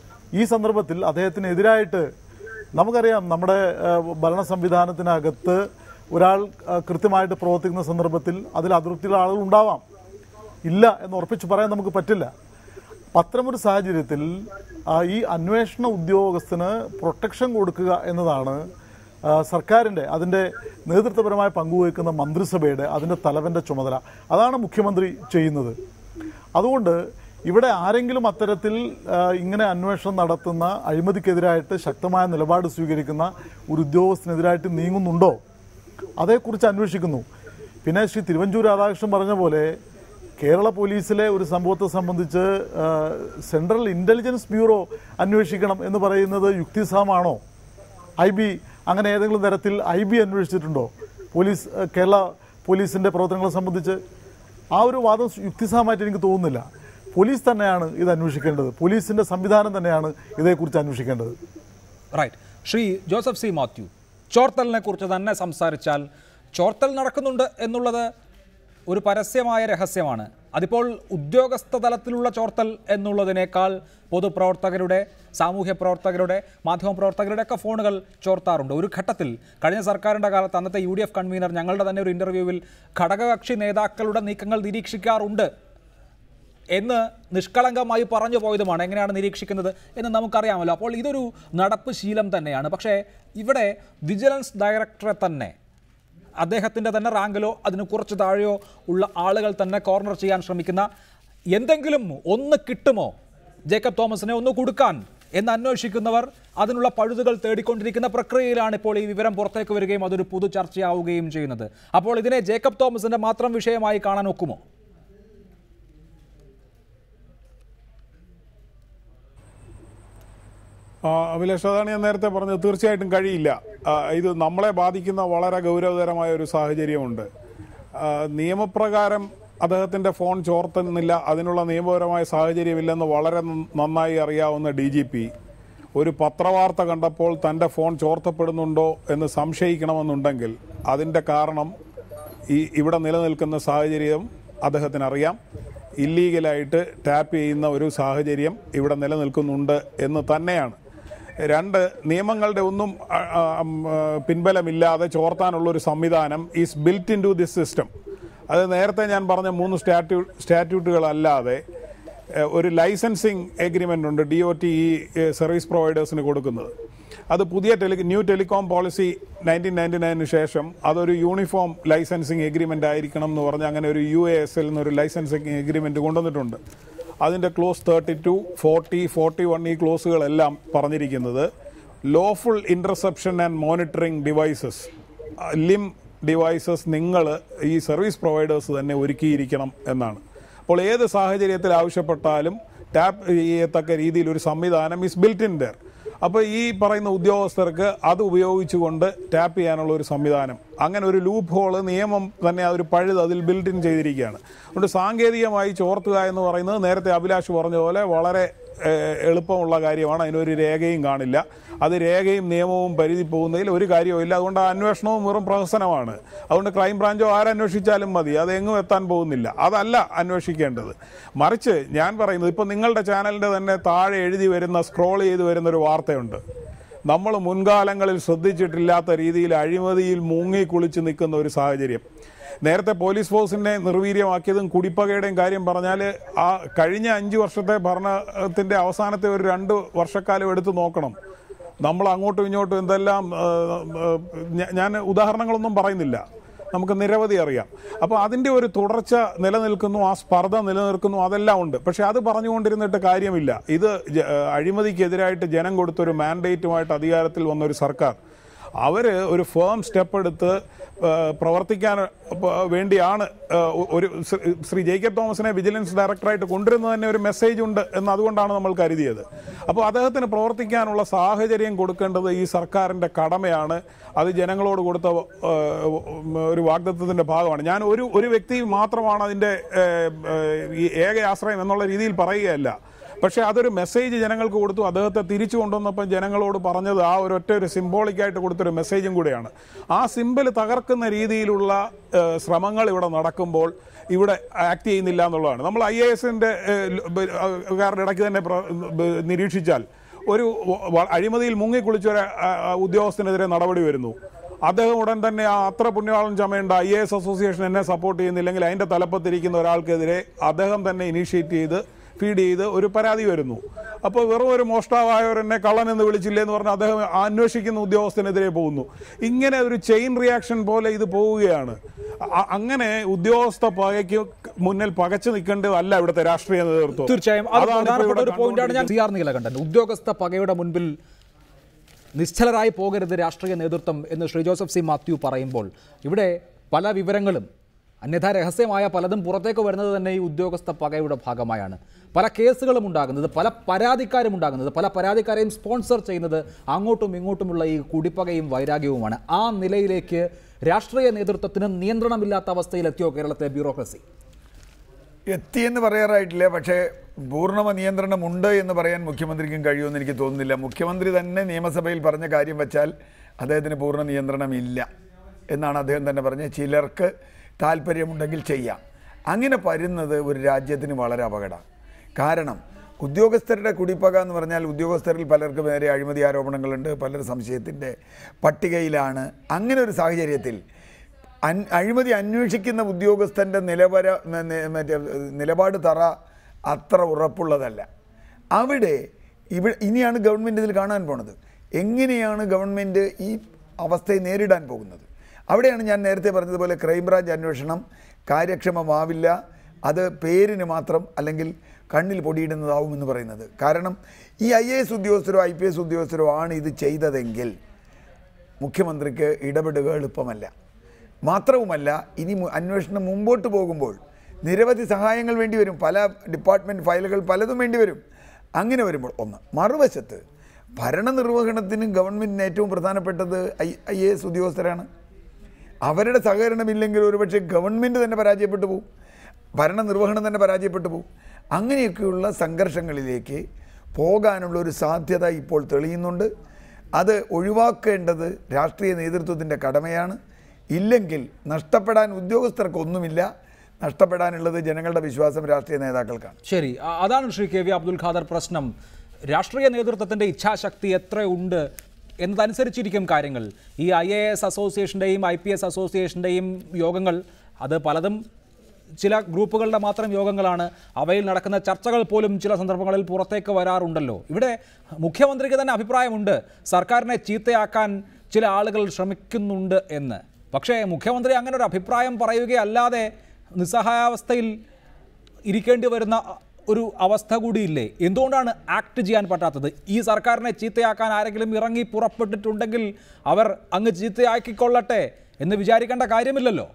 Speaker 6: ഈ സന്ദർഭത്തിൽ അദ്ദേഹത്തിനെതിരായിട്ട് നമുക്കറിയാം നമ്മുടെ ആ, ഭരണ സംവിധാനത്തിനകത്ത് ഒരാൾ ആ, കൃത്യമായിട്ട് പ്രവർത്തിക്കുന്ന സന്ദർഭത്തിൽ അതിൽ അതൃപ്തിയുള്ള ആളുകൾ ഉണ്ടാവാം ഇല്ല എന്ന് ഉറപ്പിച്ച് പറയാൻ നമുക്ക് പറ്റില്ല അപ്പം അത്തരമൊരു സാഹചര്യത്തിൽ ആ, ഈ അന്വേഷണ ഉദ്യോഗസ്ഥന് പ്രൊട്ടക്ഷൻ കൊടുക്കുക എന്നതാണ് ആ, സർക്കാരിൻ്റെ അതിൻ്റെ നേതൃത്വപരമായി പങ്കുവയ്ക്കുന്ന മന്ത്രിസഭയുടെ അതിൻ്റെ തലവൻ്റെ ചുമതല അതാണ് മുഖ്യമന്ത്രി ചെയ്യുന്നത് അതുകൊണ്ട് ഇവിടെ ആരെങ്കിലും അത്തരത്തിൽ ആ, ഇങ്ങനെ അന്വേഷണം നടത്തുന്ന അഴിമതിക്കെതിരായിട്ട് ശക്തമായ നിലപാട് സ്വീകരിക്കുന്ന ഒരു ഉദ്യോഗസ്ഥനെതിരായിട്ട് നീങ്ങുന്നുണ്ടോ അതേക്കുറിച്ച് അന്വേഷിക്കുന്നു പിന്നെ ശ്രീ തിരുവഞ്ചൂർ രാധാകൃഷ്ണൻ പറഞ്ഞ പോലെ കേരള പോലീസിലെ ഒരു സംഭവത്തെ സംബന്ധിച്ച് ആ, സെൻട്രൽ ഇൻ്റലിജൻസ് ബ്യൂറോ അന്വേഷിക്കണം എന്ന് പറയുന്നത് യുക്തിസഹമാണോ ഐ ബി അങ്ങനെ ഏതെങ്കിലും തരത്തിൽ ഐ ബി അന്വേഷിച്ചിട്ടുണ്ടോ പോലീസ് ആ, കേരള പോലീസിൻ്റെ പ്രവർത്തനങ്ങളെ സംബന്ധിച്ച് ആ ഒരു വാദം യുക്തിസഹമായിട്ട് എനിക്ക് തോന്നുന്നില്ല പോലീസ് തന്നെയാണ് ഇത് അന്വേഷിക്കേണ്ടത് പോലീസിൻ്റെ സംവിധാനം തന്നെയാണ് ഇതേക്കുറിച്ച് അന്വേഷിക്കേണ്ടത്
Speaker 1: റൈറ്റ് ശ്രീ ജോസഫ് സി മാത്യു ചോർത്തലിനെ കുറിച്ച് തന്നെ സംസാരിച്ചാൽ ചോർത്തൽ നടക്കുന്നുണ്ട് എന്നുള്ളത് ഒരു പരസ്യമായ രഹസ്യമാണ് അതിപ്പോൾ ഉദ്യോഗസ്ഥ തലത്തിലുള്ള ചോർത്തൽ എന്നുള്ളതിനേക്കാൾ പൊതുപ്രവർത്തകരുടെ സാമൂഹ്യ പ്രവർത്തകരുടെ മാധ്യമ പ്രവർത്തകരുടെ ഒക്കെ ഫോണുകൾ ചോർത്താറുണ്ട് ഒരു ഘട്ടത്തിൽ കഴിഞ്ഞ സർക്കാരിൻ്റെ കാലത്ത് അന്നത്തെ യു ഡി എഫ് കൺവീനർ ഞങ്ങളുടെ തന്നെ ഒരു ഇൻ്റർവ്യൂവിൽ ഘടകകക്ഷി നേതാക്കളുടെ നീക്കങ്ങൾ നിരീക്ഷിക്കാറുണ്ട് എന്ന് നിഷ്കളങ്കമായി പറഞ്ഞു പോയതുമാണ് എങ്ങനെയാണ് നിരീക്ഷിക്കുന്നത് എന്ന് നമുക്കറിയാമല്ലോ അപ്പോൾ ഇതൊരു നടപ്പ് ശീലം തന്നെയാണ് പക്ഷേ ഇവിടെ വിജിലൻസ് ഡയറക്ടറെ തന്നെ അദ്ദേഹത്തിൻ്റെ തന്നെ റാങ്കിലോ അതിന് കുറച്ച് താഴെയോ ഉള്ള ആളുകൾ തന്നെ കോർണർ ചെയ്യാൻ ശ്രമിക്കുന്ന എന്തെങ്കിലും ഒന്ന് കിട്ടുമോ ജേക്കബ് തോമസിനെ ഒന്ന് കൊടുക്കാൻ എന്ന് അന്വേഷിക്കുന്നവർ അതിനുള്ള പഴുതുകൾ തേടിക്കൊണ്ടിരിക്കുന്ന പ്രക്രിയയിലാണ് ഇപ്പോൾ ഈ വിവരം പുറത്തേക്ക് വരികയും അതൊരു പൊതു ചർച്ചയാവുകയും ചെയ്യുന്നത് അപ്പോൾ ഇതിനെ ജേക്കബ് തോമസിൻ്റെ മാത്രം വിഷയമായി കാണാൻ ഒക്കുമോ
Speaker 8: ആ, അഭിലാഷ് അതാണ് ഞാൻ നേരത്തെ പറഞ്ഞത് തീർച്ചയായിട്ടും കഴിയില്ല ആ, ഇത് നമ്മളെ ബാധിക്കുന്ന വളരെ ഗൗരവതരമായ ഒരു സാഹചര്യമുണ്ട് ആ, നിയമപ്രകാരം അദ്ദേഹത്തിൻ്റെ ഫോൺ ചോർത്തുന്നില്ല അതിനുള്ള നിയമപരമായ സാഹചര്യമില്ലെന്ന് വളരെ നന്ന- നന്നായി അറിയാവുന്ന ഡി ജി പി ഒരു പത്രവാർത്ത കണ്ടപ്പോൾ തൻ്റെ ഫോൺ ചോർത്തപ്പെടുന്നുണ്ടോ എന്ന് സംശയിക്കണമെന്നുണ്ടെങ്കിൽ അതിൻ്റെ കാരണം ഈ ഇവിടെ നിലനിൽക്കുന്ന സാഹചര്യം അദ്ദേഹത്തിന് അറിയാം ഇല്ലീഗലായിട്ട് ടാപ്പ് ചെയ്യുന്ന ഒരു സാഹചര്യം ഇവിടെ നിലനിൽക്കുന്നുണ്ട് എന്ന് തന്നെയാണ് രണ്ട് നിയമങ്ങളുടെ ഒന്നും ആ, ആ, ഉം, ആ, പിൻബലമില്ലാതെ ചോർത്താനുള്ള ഒരു സംവിധാനം is built into this system അത് നേരത്തെ ഞാൻ പറഞ്ഞ മൂന്ന് സ്റ്റാറ്റ്യൂ സ്റ്റാറ്റ്യൂട്ടുകളല്ലാതെ ഏഹ്, ഒരു ലൈസൻസിങ് എഗ്രിമെൻ്റ് ഉണ്ട് ഡി ഒ ടി ഈ സർവീസ് പ്രൊവൈഡേഴ്സിന് കൊടുക്കുന്നത് അത് പുതിയ tele new telecom policy nineteen ninety നയനിന് ശേഷം അതൊരു യൂണിഫോം ലൈസൻസിങ് എഗ്രിമെൻ്റ് ആയിരിക്കണം എന്ന് പറഞ്ഞ് അങ്ങനെ ഒരു യു എ എസ് എൽ എന്നൊരു ലൈസൻസിങ് എഗ്രിമെൻ്റ് കൊണ്ടുവന്നിട്ടുണ്ട് അതിൻ്റെ clause thirty two forty forty one ഈ ക്ലോസുകളെല്ലാം പറഞ്ഞിരിക്കുന്നത് lawful interception and monitoring devices ലിം ഡിവൈസസ് നിങ്ങൾ ഈ സർവീസ് പ്രൊവൈഡേഴ്സ് തന്നെ ഒരുക്കിയിരിക്കണം എന്നാണ് അപ്പോൾ ഏത് സാഹചര്യത്തിൽ ആവശ്യപ്പെട്ടാലും ടാപ്പ് ചെയ്യത്തക്ക രീതിയിൽ ഒരു സംവിധാനം ഇസ് ബിൽറ്റ് ഇൻ ദർ അപ്പോൾ ഈ പറയുന്ന ഉദ്യോഗസ്ഥർക്ക് അത് ഉപയോഗിച്ചുകൊണ്ട് ടാപ്പ് ചെയ്യാനുള്ള ഒരു സംവിധാനം അങ്ങനെ ഒരു ലൂപ്പ് ഹോള് നിയമം തന്നെ അതൊരു പഴുത് അതിൽ ബിൽഡ് ഇൻ ചെയ്തിരിക്കുകയാണ് അതുകൊണ്ട് സാങ്കേതികമായി ചോർത്തുക എന്ന് പറയുന്നത് നേരത്തെ അഭിലാഷ് പറഞ്ഞ പോലെ വളരെ ഏഹ്, എളുപ്പമുള്ള കാര്യമാണ് അതിനൊരു രേഖയും കാണില്ല അത് രേഖയും നിയമവും പരിധി പോകുന്നതിൽ ഒരു കാര്യവുമില്ല അതുകൊണ്ട് ആ അന്വേഷണവും വെറും പ്രഹസനമാണ് അതുകൊണ്ട് ക്രൈം ബ്രാഞ്ചോ ആരന്വേഷിച്ചാലും മതി അത് എങ്ങും എത്താൻ പോകുന്നില്ല അതല്ല അന്വേഷിക്കേണ്ടത് മറിച്ച് ഞാൻ പറയുന്നത് ഇപ്പം നിങ്ങളുടെ ചാനലിൻ്റെ തന്നെ താഴെ എഴുതി വരുന്ന സ്ക്രോൾ ചെയ്ത് വരുന്ന ഒരു വാർത്തയുണ്ട് നമ്മൾ മുൻകാലങ്ങളിൽ ശ്രദ്ധിച്ചിട്ടില്ലാത്ത രീതിയിൽ അഴിമതിയിൽ മുങ്ങി കുളിച്ച് നിൽക്കുന്ന ഒരു സാഹചര്യം നേരത്തെ പോലീസ് ഫോഴ്സിനെ നിർവീര്യമാക്കിയതും കുടിപ്പകയുടെയും കാര്യം പറഞ്ഞാൽ ആ കഴിഞ്ഞ അഞ്ച് വർഷത്തെ ഭരണത്തിൻ്റെ അവസാനത്തെ ഒരു രണ്ട് വർഷക്കാലം എടുത്ത് നോക്കണം നമ്മൾ അങ്ങോട്ടും ഇങ്ങോട്ടും എന്തെല്ലാം ആ, ആ, ഞ- ഞാൻ ഉദാഹരണങ്ങളൊന്നും പറയുന്നില്ല നമുക്ക് നിരവധി അറിയാം അപ്പോൾ അതിൻ്റെ ഒരു തുടർച്ച നിലനിൽക്കുന്നു ആ സ്പർദ്ധ നിലനിൽക്കുന്നു അതെല്ലാം ഉണ്ട് പക്ഷേ അത് പറഞ്ഞുകൊണ്ടിരുന്നിട്ട് കാര്യമില്ല ഇത് ജ- അഴിമതിക്കെതിരായിട്ട് ജനം കൊടുത്തൊരു മാൻഡേറ്റുമായിട്ട് അധികാരത്തിൽ വന്ന ഒരു സർക്കാർ അവർ ഒരു ഫേം സ്റ്റെപ്പ് എടുത്ത് ആ, പ്രവർത്തിക്കാൻ പ- വേണ്ടിയാണ് ആ, ഒരു ശ്രീ- ശ്രീ ജേക്കബ് തോമസിനെ വിജിലൻസ് ഡയറക്ടറായിട്ട് കൊണ്ടുവരുന്നത് തന്നെ ഒരു മെസ്സേജ് ഉണ്ട് എന്ന് അതുകൊണ്ടാണ് നമ്മൾ കരുതിയത് അപ്പോൾ അദ്ദേഹത്തിന് പ്രവർത്തിക്കാനുള്ള സാഹചര്യം കൊടുക്കേണ്ടത് ഈ സർക്കാരിൻ്റെ കടമയാണ് അത് ജനങ്ങളോട് കൊടുത്ത ആ, ഒരു വാഗ്ദത്വത്തിൻ്റെ ഭാഗമാണ് ഞാൻ ഒരു ഒരു വ്യക്തി മാത്രമാണ് അതിൻ്റെ ഏ, ഏ, ഈ ഏക ആശ്രയം എന്നുള്ള രീതിയിൽ പറയുകയല്ല പക്ഷേ അതൊരു മെസ്സേജ് ജനങ്ങൾക്ക് കൊടുത്തു അദ്ദേഹത്തെ തിരിച്ചു കൊണ്ടുവന്നപ്പോൾ ജനങ്ങളോട് പറഞ്ഞത് ആ ഒരു ഒറ്റ ഒരു സിംബോളിക്കായിട്ട് കൊടുത്തൊരു മെസ്സേജും കൂടെയാണ് ആ സിമ്പിൾ തകർക്കുന്ന രീതിയിലുള്ള ഏഹ്, ശ്രമങ്ങൾ ഇവിടെ നടക്കുമ്പോൾ ഇവിടെ ആക്ട് ചെയ്യുന്നില്ല എന്നുള്ളതാണ് നമ്മൾ ഐ എ എസിൻ്റെ കാരുടെ ഇടയ്ക്ക് തന്നെ പ്ര- ബ- നിരീക്ഷിച്ചാൽ ഒരു വ- അഴിമതിയിൽ മുങ്ങിക്കുളിച്ച ഒരു ആ, ആ, ഉദ്യോഗസ്ഥനെതിരെ നടപടി വരുന്നു അദ്ദേഹം ഉടൻ തന്നെ ആ അത്ര പുണ്യവാളൻ ചമയേണ്ട ഐ എ എസ് അസോസിയേഷൻ എന്നെ സപ്പോർട്ട് ചെയ്യുന്നില്ലെങ്കിൽ അതിൻ്റെ തലപ്പത്തിരിക്കുന്ന ഒരാൾക്കെതിരെ അദ്ദേഹം തന്നെ ഇനീഷ്യേറ്റ് ചെയ്ത് ഫീഡ് ചെയ്ത് ഒരു പരാതി വരുന്നു അപ്പോൾ വെറും ഒരു മോഷ്ടാവായവരെന്നെ കള്ളൻ എന്ന് വിളിച്ചില്ലേ എന്ന് പറഞ്ഞ് അദ്ദേഹം ആ അന്വേഷിക്കുന്ന ഉദ്യോഗസ്ഥനെതിരെ പോകുന്നു ഇങ്ങനെ ഒരു ചെയിൻ റിയാക്ഷൻ പോലെ ഇത് പോവുകയാണ് അ- അങ്ങനെ ഉദ്യോഗസ്ഥ പകയ്ക്ക് മുന്നിൽ പകച്ചു നിൽക്കേണ്ടതല്ല ഇവിടുത്തെ രാഷ്ട്രീയ നേതൃത്വം
Speaker 1: തീർച്ചയായും അത്
Speaker 8: അതാണ് ഇപ്പോൾ
Speaker 1: പ്രധാനപ്പെട്ട
Speaker 8: ഇവിടെ
Speaker 1: ഒരു പോയിന്റാണ് ഞാൻ സി ആർ നീലകണ്ഠൻ ഉദ്യോഗസ്ഥ പകയുടെ മുൻപിൽ നിശ്ചലരായി പോകരുത് രാഷ്ട്രീയ നേതൃത്വം എന്ന് ശ്രീ ജോസഫ് സി മാത്യു പറയുമ്പോൾ ഇവിടെ പല വിവരങ്ങളും അന്യഥാ രഹസ്യമായ പലതും പുറത്തേക്ക് വരുന്നത് തന്നെ ഈ ഉദ്യോഗസ്ഥ പകയുടെ ഭാഗമായാണ് പല കേസുകളും ഉണ്ടാകുന്നത് പല പരാതിക്കാരും ഉണ്ടാകുന്നത് പല പരാതിക്കാരെയും സ്പോൺസർ ചെയ്യുന്നത് അങ്ങോട്ടും ഇങ്ങോട്ടുമുള്ള ഈ കുടിപ്പകയും വൈരാഗ്യവുമാണ് ആ നിലയിലേക്ക് രാഷ്ട്രീയ നേതൃത്വത്തിന് നിയന്ത്രണമില്ലാത്ത അവസ്ഥയിലെത്തിയോ കേരളത്തിലെ ബ്യൂറോക്രസി
Speaker 7: എത്തിയെന്ന് പറയാറായിട്ടില്ല പക്ഷേ പൂർണ്ണ നിയന്ത്രണമുണ്ട് എന്ന് പറയാൻ മുഖ്യമന്ത്രിക്കും കഴിയുമെന്ന് എനിക്ക് തോന്നുന്നില്ല മുഖ്യമന്ത്രി തന്നെ നിയമസഭയിൽ പറഞ്ഞ കാര്യം വെച്ചാൽ അദ്ദേഹത്തിന് പൂർണ്ണ നിയന്ത്രണമില്ല എന്നാണ് അദ്ദേഹം തന്നെ പറഞ്ഞത് ചിലർക്ക് താല്പര്യമുണ്ടെങ്കിൽ ചെയ്യാം അങ്ങനെ വരുന്നത് ഒരു രാജ്യത്തിന് വളരെ അപകടമാണ് കാരണം ഉദ്യോഗസ്ഥരുടെ കുടിപ്പക എന്ന് പറഞ്ഞാൽ ഉദ്യോഗസ്ഥരിൽ പലർക്കും നേരെ അഴിമതി ആരോപണങ്ങളുണ്ട് പലർ സംശയത്തിൻ്റെ പട്ടികയിലാണ് അങ്ങനെ ഒരു സാഹചര്യത്തിൽ അൻ- അഴിമതി അന്വേഷിക്കുന്ന ഉദ്യോഗസ്ഥൻ്റെ നിലവര ന- ന- മറ്റേ നിലപാട് തറ അത്ര ഉറപ്പുള്ളതല്ല അവിടെ ഇവിടെ ഇനിയാണ് ഗവൺമെൻറ് ഇതിൽ കാണാൻ പോണത് എങ്ങനെയാണ് ഗവൺമെൻറ് ഈ അവസ്ഥയെ നേരിടാൻ പോകുന്നത് അവിടെയാണ് ഞാൻ നേരത്തെ പറഞ്ഞതുപോലെ ക്രൈംബ്രാഞ്ച് അന്വേഷണം കാര്യക്ഷമമാവില്ല അത് പേരിന് മാത്രം അല്ലെങ്കിൽ കണ്ണിൽ പൊടിയിടുന്നതാവുമെന്ന് പറയുന്നത് കാരണം ഈ ഐ എ എസ് ഉദ്യോഗസ്ഥരോ ഐ പി എസ് ഉദ്യോഗസ്ഥരോ ആണ് ഇത് ചെയ്തതെങ്കിൽ മുഖ്യമന്ത്രിക്ക് ഇടപെടുക എളുപ്പമല്ല മാത്രവുമല്ല ഇനി മു- അന്വേഷണം മുമ്പോട്ട് പോകുമ്പോൾ നിരവധി സഹായങ്ങൾ വേണ്ടി വരും പല ഡിപ്പാർട്ട്മെൻറ്റ് ഫയലുകൾ പലതും വേണ്ടി വരും അങ്ങനെ വരുമ്പോൾ ഒന്ന് മറുവശത്ത് ഭരണനിർവഹണത്തിന് ഗവൺമെൻറ്റിന് ഏറ്റവും പ്രധാനപ്പെട്ടത് ഐ ഐ എ എസ് ഉദ്യോഗസ്ഥരാണ് അവരുടെ സഹകരണമില്ലെങ്കിൽ ഒരുപക്ഷെ ഗവൺമെൻറ് തന്നെ പരാജയപ്പെട്ടു പോകും ഭരണനിർവഹണം തന്നെ പരാജയപ്പെട്ടു പോകും അങ്ങനെയൊക്കെയുള്ള സംഘർഷങ്ങളിലേക്ക് പോകാനുള്ള ഒരു സാധ്യത ഇപ്പോൾ തെളിയുന്നുണ്ട് അത് ഒഴിവാക്കേണ്ടത് രാഷ്ട്രീയ നേതൃത്വത്തിൻ്റെ കടമയാണ് ഇല്ലെങ്കിൽ നഷ്ടപ്പെടാൻ ഉദ്യോഗസ്ഥർക്കൊന്നുമില്ല നഷ്ടപ്പെടാനുള്ളത് ജനങ്ങളുടെ വിശ്വാസം രാഷ്ട്രീയ നേതാക്കൾക്കാണ്
Speaker 1: ശരി അ- അതാണ് ശ്രീ കെ വി അബ്ദുൽ ഖാദർ പ്രശ്നം രാഷ്ട്രീയ നേതൃത്വത്തിന്റെ ഇച്ഛാശക്തി എത്രയുണ്ട് എന്നതനുസരിച്ചിരിക്കും കാര്യങ്ങൾ ഈ ഐ എ എസ് അസോസിയേഷൻ്റെയും ഐ പി എസ് അസോസിയേഷൻ്റെയും യോഗങ്ങൾ അത് പലതും ചില ഗ്രൂപ്പുകളുടെ മാത്രം യോഗങ്ങളാണ് അവയിൽ നടക്കുന്ന ചർച്ചകൾ പോലും ചില സന്ദർഭങ്ങളിൽ പുറത്തേക്ക് വരാറുണ്ടല്ലോ ഇവിടെ മുഖ്യമന്ത്രിക്ക് തന്നെ അഭിപ്രായമുണ്ട് സർക്കാരിനെ ചീത്തയാക്കാൻ ചില ആളുകൾ ശ്രമിക്കുന്നുണ്ട് എന്ന് പക്ഷേ മുഖ്യമന്ത്രി അങ്ങനെ ഒരു അഭിപ്രായം പറയുകയല്ലാതെ നിസ്സഹായാവസ്ഥയിൽ ഇരിക്കേണ്ടി വരുന്ന ഒരു അവസ്ഥ കൂടിയില്ലേ എന്തുകൊണ്ടാണ് ആക്ട് ചെയ്യാൻ പറ്റാത്തത് ഈ സർക്കാരിനെ ചീത്തയാക്കാൻ ആരെങ്കിലും ഇറങ്ങി പുറപ്പെട്ടിട്ടുണ്ടെങ്കിൽ അവർ അങ്ങ് ചീത്തയാക്കിക്കൊള്ളട്ടെ എന്ന് വിചാരിക്കേണ്ട കാര്യമില്ലല്ലോ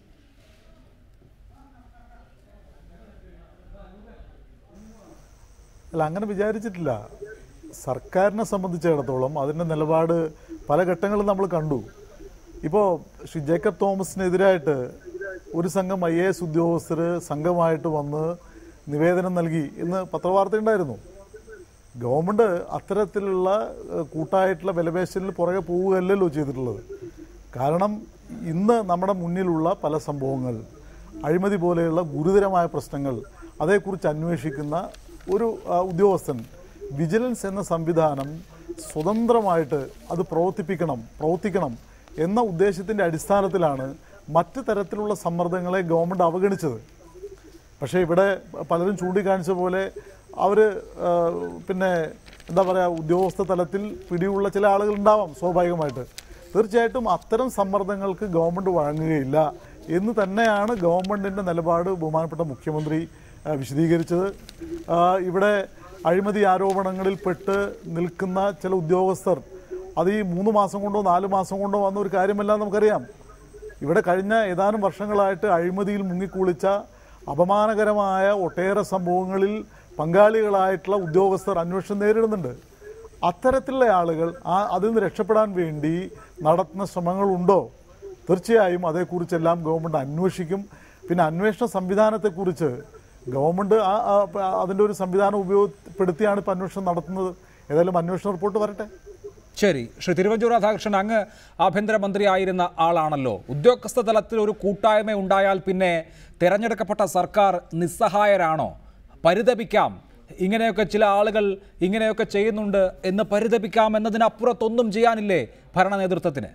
Speaker 6: അല്ല അങ്ങനെ വിചാരിച്ചിട്ടില്ല സർക്കാരിനെ സംബന്ധിച്ചിടത്തോളം അതിൻ്റെ നിലപാട് പല ഘട്ടങ്ങളും നമ്മൾ കണ്ടു ഇപ്പോൾ ശ്രീ ജേക്കബ് തോമസിനെതിരായിട്ട് ഒരു സംഘം ഐ എ എസ് ഉദ്യോഗസ്ഥർ സംഘമായിട്ട് വന്ന് നിവേദനം നൽകി എന്ന് പത്രവാർത്ത ഉണ്ടായിരുന്നു ഗവൺമെൻറ് അത്തരത്തിലുള്ള ഏഹ്, കൂട്ടായിട്ടുള്ള വിലപേശലിൽ പുറകെ പോവുകയല്ലല്ലോ ചെയ്തിട്ടുള്ളത് കാരണം ഇന്ന് നമ്മുടെ മുന്നിലുള്ള പല സംഭവങ്ങൾ അഴിമതി പോലെയുള്ള ഗുരുതരമായ പ്രശ്നങ്ങൾ അതേക്കുറിച്ച് അന്വേഷിക്കുന്ന ഒരു ആ, ഉദ്യോഗസ്ഥൻ വിജിലൻസ് എന്ന സംവിധാനം സ്വതന്ത്രമായിട്ട് അത് പ്രവർത്തിപ്പിക്കണം പ്രവർത്തിക്കണം എന്ന ഉദ്ദേശത്തിൻ്റെ അടിസ്ഥാനത്തിലാണ് മറ്റ് തരത്തിലുള്ള സമ്മർദ്ദങ്ങളെ ഗവൺമെൻറ് അവഗണിച്ചത് പക്ഷേ ഇവിടെ പലരും ചൂണ്ടിക്കാണിച്ച പോലെ അവർ പിന്നെ എന്താ പറയുക ഉദ്യോഗസ്ഥ തലത്തിൽ പിടിയുള്ള ചില ആളുകൾ ഉണ്ടാവാം സ്വാഭാവികമായിട്ട് തീർച്ചയായിട്ടും അത്തരം സമ്മർദ്ദങ്ങൾക്ക് ഗവൺമെൻറ് വഴങ്ങുകയില്ല എന്ന് തന്നെയാണ് ഗവൺമെൻറ്റിൻ്റെ നിലപാട് ബഹുമാനപ്പെട്ട മുഖ്യമന്ത്രി ആ, വിശദീകരിച്ചത് ആ, ഇവിടെ അഴിമതി ആരോപണങ്ങളിൽ പെട്ട് നിൽക്കുന്ന ചില ഉദ്യോഗസ്ഥർ അത് ഈ മൂന്ന് മാസം കൊണ്ടോ നാല് മാസം കൊണ്ടോ വന്ന ഒരു കാര്യമല്ല നമുക്കറിയാം ഇവിടെ കഴിഞ്ഞ ഏതാനും വർഷങ്ങളായിട്ട് അഴിമതിയിൽ മുങ്ങിക്കുളിച്ച അപമാനകരമായ ഒട്ടേറെ സംഭവങ്ങളിൽ പങ്കാളികളായിട്ടുള്ള ഉദ്യോഗസ്ഥർ അന്വേഷണം നേരിടുന്നുണ്ട് അത്തരത്തിലുള്ള ആളുകൾ ആ അതിൽ നിന്ന് രക്ഷപ്പെടാൻ വേണ്ടി നടത്തുന്ന ശ്രമങ്ങളുണ്ടോ തീർച്ചയായും അതേക്കുറിച്ചെല്ലാം ഗവൺമെൻറ് അന്വേഷിക്കും പിന്നെ അന്വേഷണ സംവിധാനത്തെക്കുറിച്ച് ഗവൺമെൻറ് ആ ആ- അതിൻ്റെ ഒരു സംവിധാനം ഉപയോഗപ്പെടുത്തിയാണ് ഇപ്പോൾ അന്വേഷണം നടത്തുന്നത് ഏതായാലും അന്വേഷണ റിപ്പോർട്ട് വരട്ടെ
Speaker 1: ശരി ശ്രീ തിരുവഞ്ചൂർ രാധാകൃഷ്ണൻ അങ്ങ് ആഭ്യന്തരമന്ത്രിയായിരുന്ന ആളാണല്ലോ ഉദ്യോഗസ്ഥ തലത്തിൽ ഒരു കൂട്ടായ്മ ഉണ്ടായാൽ പിന്നെ തിരഞ്ഞെടുക്കപ്പെട്ട സർക്കാർ നിസ്സഹായരാണോ പരിതപിക്കാം ഇങ്ങനെയൊക്കെ ചില ആളുകൾ ഇങ്ങനെയൊക്കെ ചെയ്യുന്നുണ്ട് എന്ന് പരിതപിക്കാം എന്നതിനപ്പുറത്തൊന്നും ചെയ്യാനില്ലേ ഭരണ നേതൃത്വത്തിന്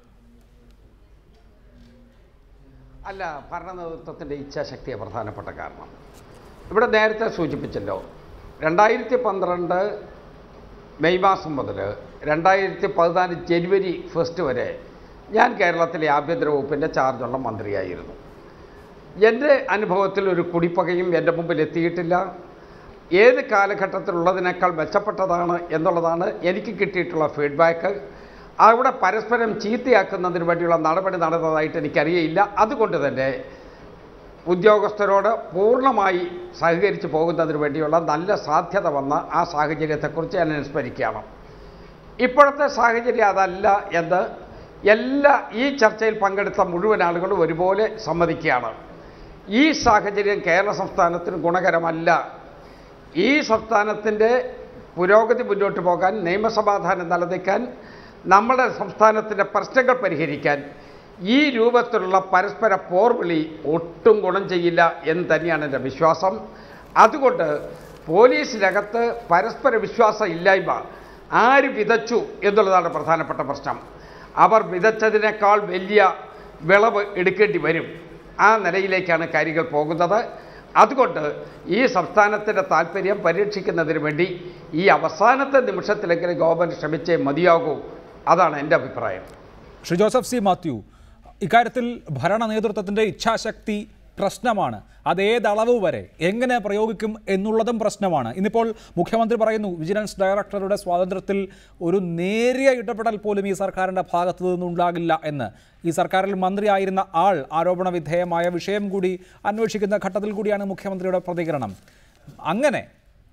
Speaker 5: അല്ല ഭരണ നേതൃത്വത്തിൻ്റെ ഇച്ഛാശക്തിയെ പ്രധാനപ്പെട്ട കാരണം ഇവിടെ നേരത്തെ സൂചിപ്പിച്ചല്ലോ രണ്ടായിരത്തി പന്ത്രണ്ട് മെയ് മാസം മുതൽ രണ്ടായിരത്തി പതിനാല് ജനുവരി ഫസ്റ്റ് വരെ ഞാൻ കേരളത്തിലെ ആഭ്യന്തര വകുപ്പിൻ്റെ ചാർജുള്ള മന്ത്രിയായിരുന്നു എൻ്റെ അനുഭവത്തിൽ ഒരു കുടിപ്പകയും എൻ്റെ മുമ്പിൽ എത്തിയിട്ടില്ല ഏത് കാലഘട്ടത്തിലുള്ളതിനേക്കാൾ മെച്ചപ്പെട്ടതാണ് എന്നുള്ളതാണ് എനിക്ക് കിട്ടിയിട്ടുള്ള ഫീഡ്ബാക്ക് അവിടെ പരസ്പരം ചീത്തയാക്കുന്നതിന് വേണ്ടിയുള്ള നടപടി നടന്നതായിട്ട് എനിക്കറിയയില്ല അതുകൊണ്ട് തന്നെ ഉദ്യോഗസ്ഥരോട് പൂർണ്ണമായി സഹകരിച്ച് പോകുന്നതിന് വേണ്ടിയുള്ള നല്ല സാധ്യത വന്ന ആ സാഹചര്യത്തെക്കുറിച്ച് ഞാൻ അനുസ്മരിക്കുകയാണ് ഇപ്പോഴത്തെ സാഹചര്യം അതല്ല എന്ന് എല്ലാ ഈ ചർച്ചയിൽ പങ്കെടുത്ത മുഴുവൻ ആളുകളും ഒരുപോലെ സമ്മതിക്കുകയാണ് ഈ സാഹചര്യം കേരള സംസ്ഥാനത്തിന് ഗുണകരമല്ല ഈ സംസ്ഥാനത്തിൻ്റെ പുരോഗതി മുന്നോട്ട് പോകാൻ നിയമസമാധാനം നിലനിൽക്കാൻ നമ്മുടെ സംസ്ഥാനത്തിൻ്റെ പ്രശ്നങ്ങൾ പരിഹരിക്കാൻ ഈ രൂപത്തിലുള്ള പരസ്പര പോർവിളി ഒട്ടും ഗുണം ചെയ്യില്ല എന്ന് തന്നെയാണ് എൻ്റെ വിശ്വാസം അതുകൊണ്ട് പോലീസിനകത്ത് പരസ്പര വിശ്വാസം ഇല്ലായ്മ ആര് വിതച്ചു എന്നുള്ളതാണ് പ്രധാനപ്പെട്ട പ്രശ്നം അവർ വിതച്ചതിനേക്കാൾ വലിയ വിളവ് എടുക്കേണ്ടി വരും ആ നിലയിലേക്കാണ് കാര്യങ്ങൾ പോകുന്നത് അതുകൊണ്ട് ഈ സംസ്ഥാനത്തിൻ്റെ താല്പര്യം പരീക്ഷിക്കുന്നതിന് വേണ്ടി ഈ അവസാനത്തെ നിമിഷത്തിലെങ്കിലും ഗവൺമെൻറ് ശ്രമിച്ചേ മതിയാകൂ അതാണ് എൻ്റെ അഭിപ്രായം
Speaker 1: ശ്രീ ജോസഫ് സി മാത്യു ഇക്കാര്യത്തിൽ ഭരണ നേതൃത്വത്തിൻ്റെ ഇച്ഛാശക്തി പ്രശ്നമാണ് അത് ഏതളവ് വരെ എങ്ങനെ പ്രയോഗിക്കും എന്നുള്ളതും പ്രശ്നമാണ് ഇന്നിപ്പോൾ മുഖ്യമന്ത്രി പറയുന്നു വിജിലൻസ് ഡയറക്ടറുടെ സ്വാതന്ത്ര്യത്തിൽ ഒരു നേരിയ ഇടപെടൽ പോലും ഈ സർക്കാരിൻ്റെ ഭാഗത്തു നിന്നുണ്ടാകില്ല എന്ന് ഈ സർക്കാരിൽ മന്ത്രിയായിരുന്ന ആൾ ആരോപണ വിധേയമായ വിഷയം കൂടി അന്വേഷിക്കുന്ന ഘട്ടത്തിൽ കൂടിയാണ് മുഖ്യമന്ത്രിയുടെ പ്രതികരണം അങ്ങനെ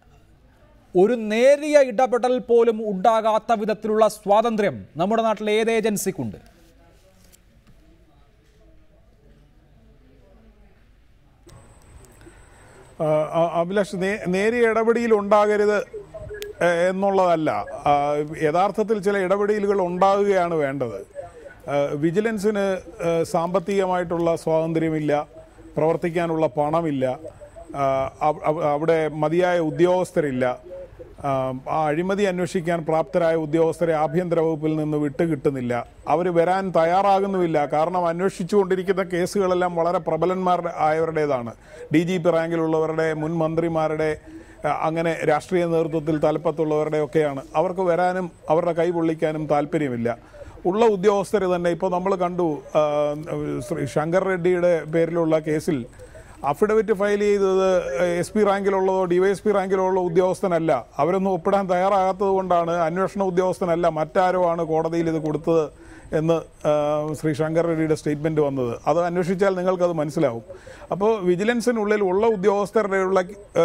Speaker 1: ഒരു നേരിയ ഇടപെടൽ പോലും ഉണ്ടാകാത്ത വിധത്തിലുള്ള സ്വാതന്ത്ര്യം നമ്മുടെ നാട്ടിലെ ഏത് ഏജൻസിക്കുണ്ട്
Speaker 8: ആ, ആ, അഭിലാഷ് നേ- നേരിയ ഇടപെടൽ ഉണ്ടാകരുത് ഏ, എന്നുള്ളതല്ല ആ, യഥാർത്ഥത്തിൽ ചില ഇടപെടലുകൾ ഉണ്ടാകുകയാണ് വേണ്ടത് ആ, വിജിലൻസിന് ഏ, സാമ്പത്തികമായിട്ടുള്ള സ്വാതന്ത്ര്യമില്ല പ്രവർത്തിക്കാനുള്ള പണമില്ല ആ, അവ- അവ- അവിടെ മതിയായ ഉദ്യോഗസ്ഥരില്ല ആ, ആ അഴിമതി അന്വേഷിക്കാൻ പ്രാപ്തരായ ഉദ്യോഗസ്ഥരെ ആഭ്യന്തര വകുപ്പിൽ നിന്ന് വിട്ടുകിട്ടുന്നില്ല അവർ വരാൻ തയ്യാറാകുന്നുമില്ല കാരണം അന്വേഷിച്ചുകൊണ്ടിരിക്കുന്ന കേസുകളെല്ലാം വളരെ പ്രബലന്മാരുടെ ആയവരുടേതാണ് ഡി ജി പി റാങ്കിലുള്ളവരുടെ മുൻ മന്ത്രിമാരുടെ ആ, അങ്ങനെ രാഷ്ട്രീയ നേതൃത്വത്തിൽ തലപ്പത്തുള്ളവരുടെ ഒക്കെയാണ് അവർക്ക് വരാനും അവരുടെ കൈ പൊള്ളിക്കാനും താല്പര്യമില്ല ഉള്ള ഉദ്യോഗസ്ഥർ തന്നെ ഇപ്പോൾ നമ്മൾ കണ്ടു ആ, ശ്രീ ശങ്കർ റെഡ്ഡിയുടെ പേരിലുള്ള കേസിൽ അഫിഡവിറ്റ് ഫയൽ ചെയ്തത് എസ് പി റാങ്കിലുള്ളതോ ഡിവൈഎസ് പി റാങ്കിലുള്ള ഉദ്യോഗസ്ഥനല്ല അവരൊന്നും ഒപ്പിടാൻ തയ്യാറാകാത്തത് കൊണ്ടാണ് അന്വേഷണ ഉദ്യോഗസ്ഥനല്ല മറ്റാരോ ആണ് കോടതിയിൽ ഇത് കൊടുത്തത് എന്ന് ആ, ശ്രീ ശങ്കർ റെഡ്ഡിയുടെ സ്റ്റേറ്റ്മെൻറ്റ് വന്നത് അത് അന്വേഷിച്ചാൽ നിങ്ങൾക്കത് മനസ്സിലാവും അപ്പോൾ വിജിലൻസിനുള്ളിൽ ഉള്ള ഉദ്യോഗസ്ഥരുടെ ഉള്ള ആ,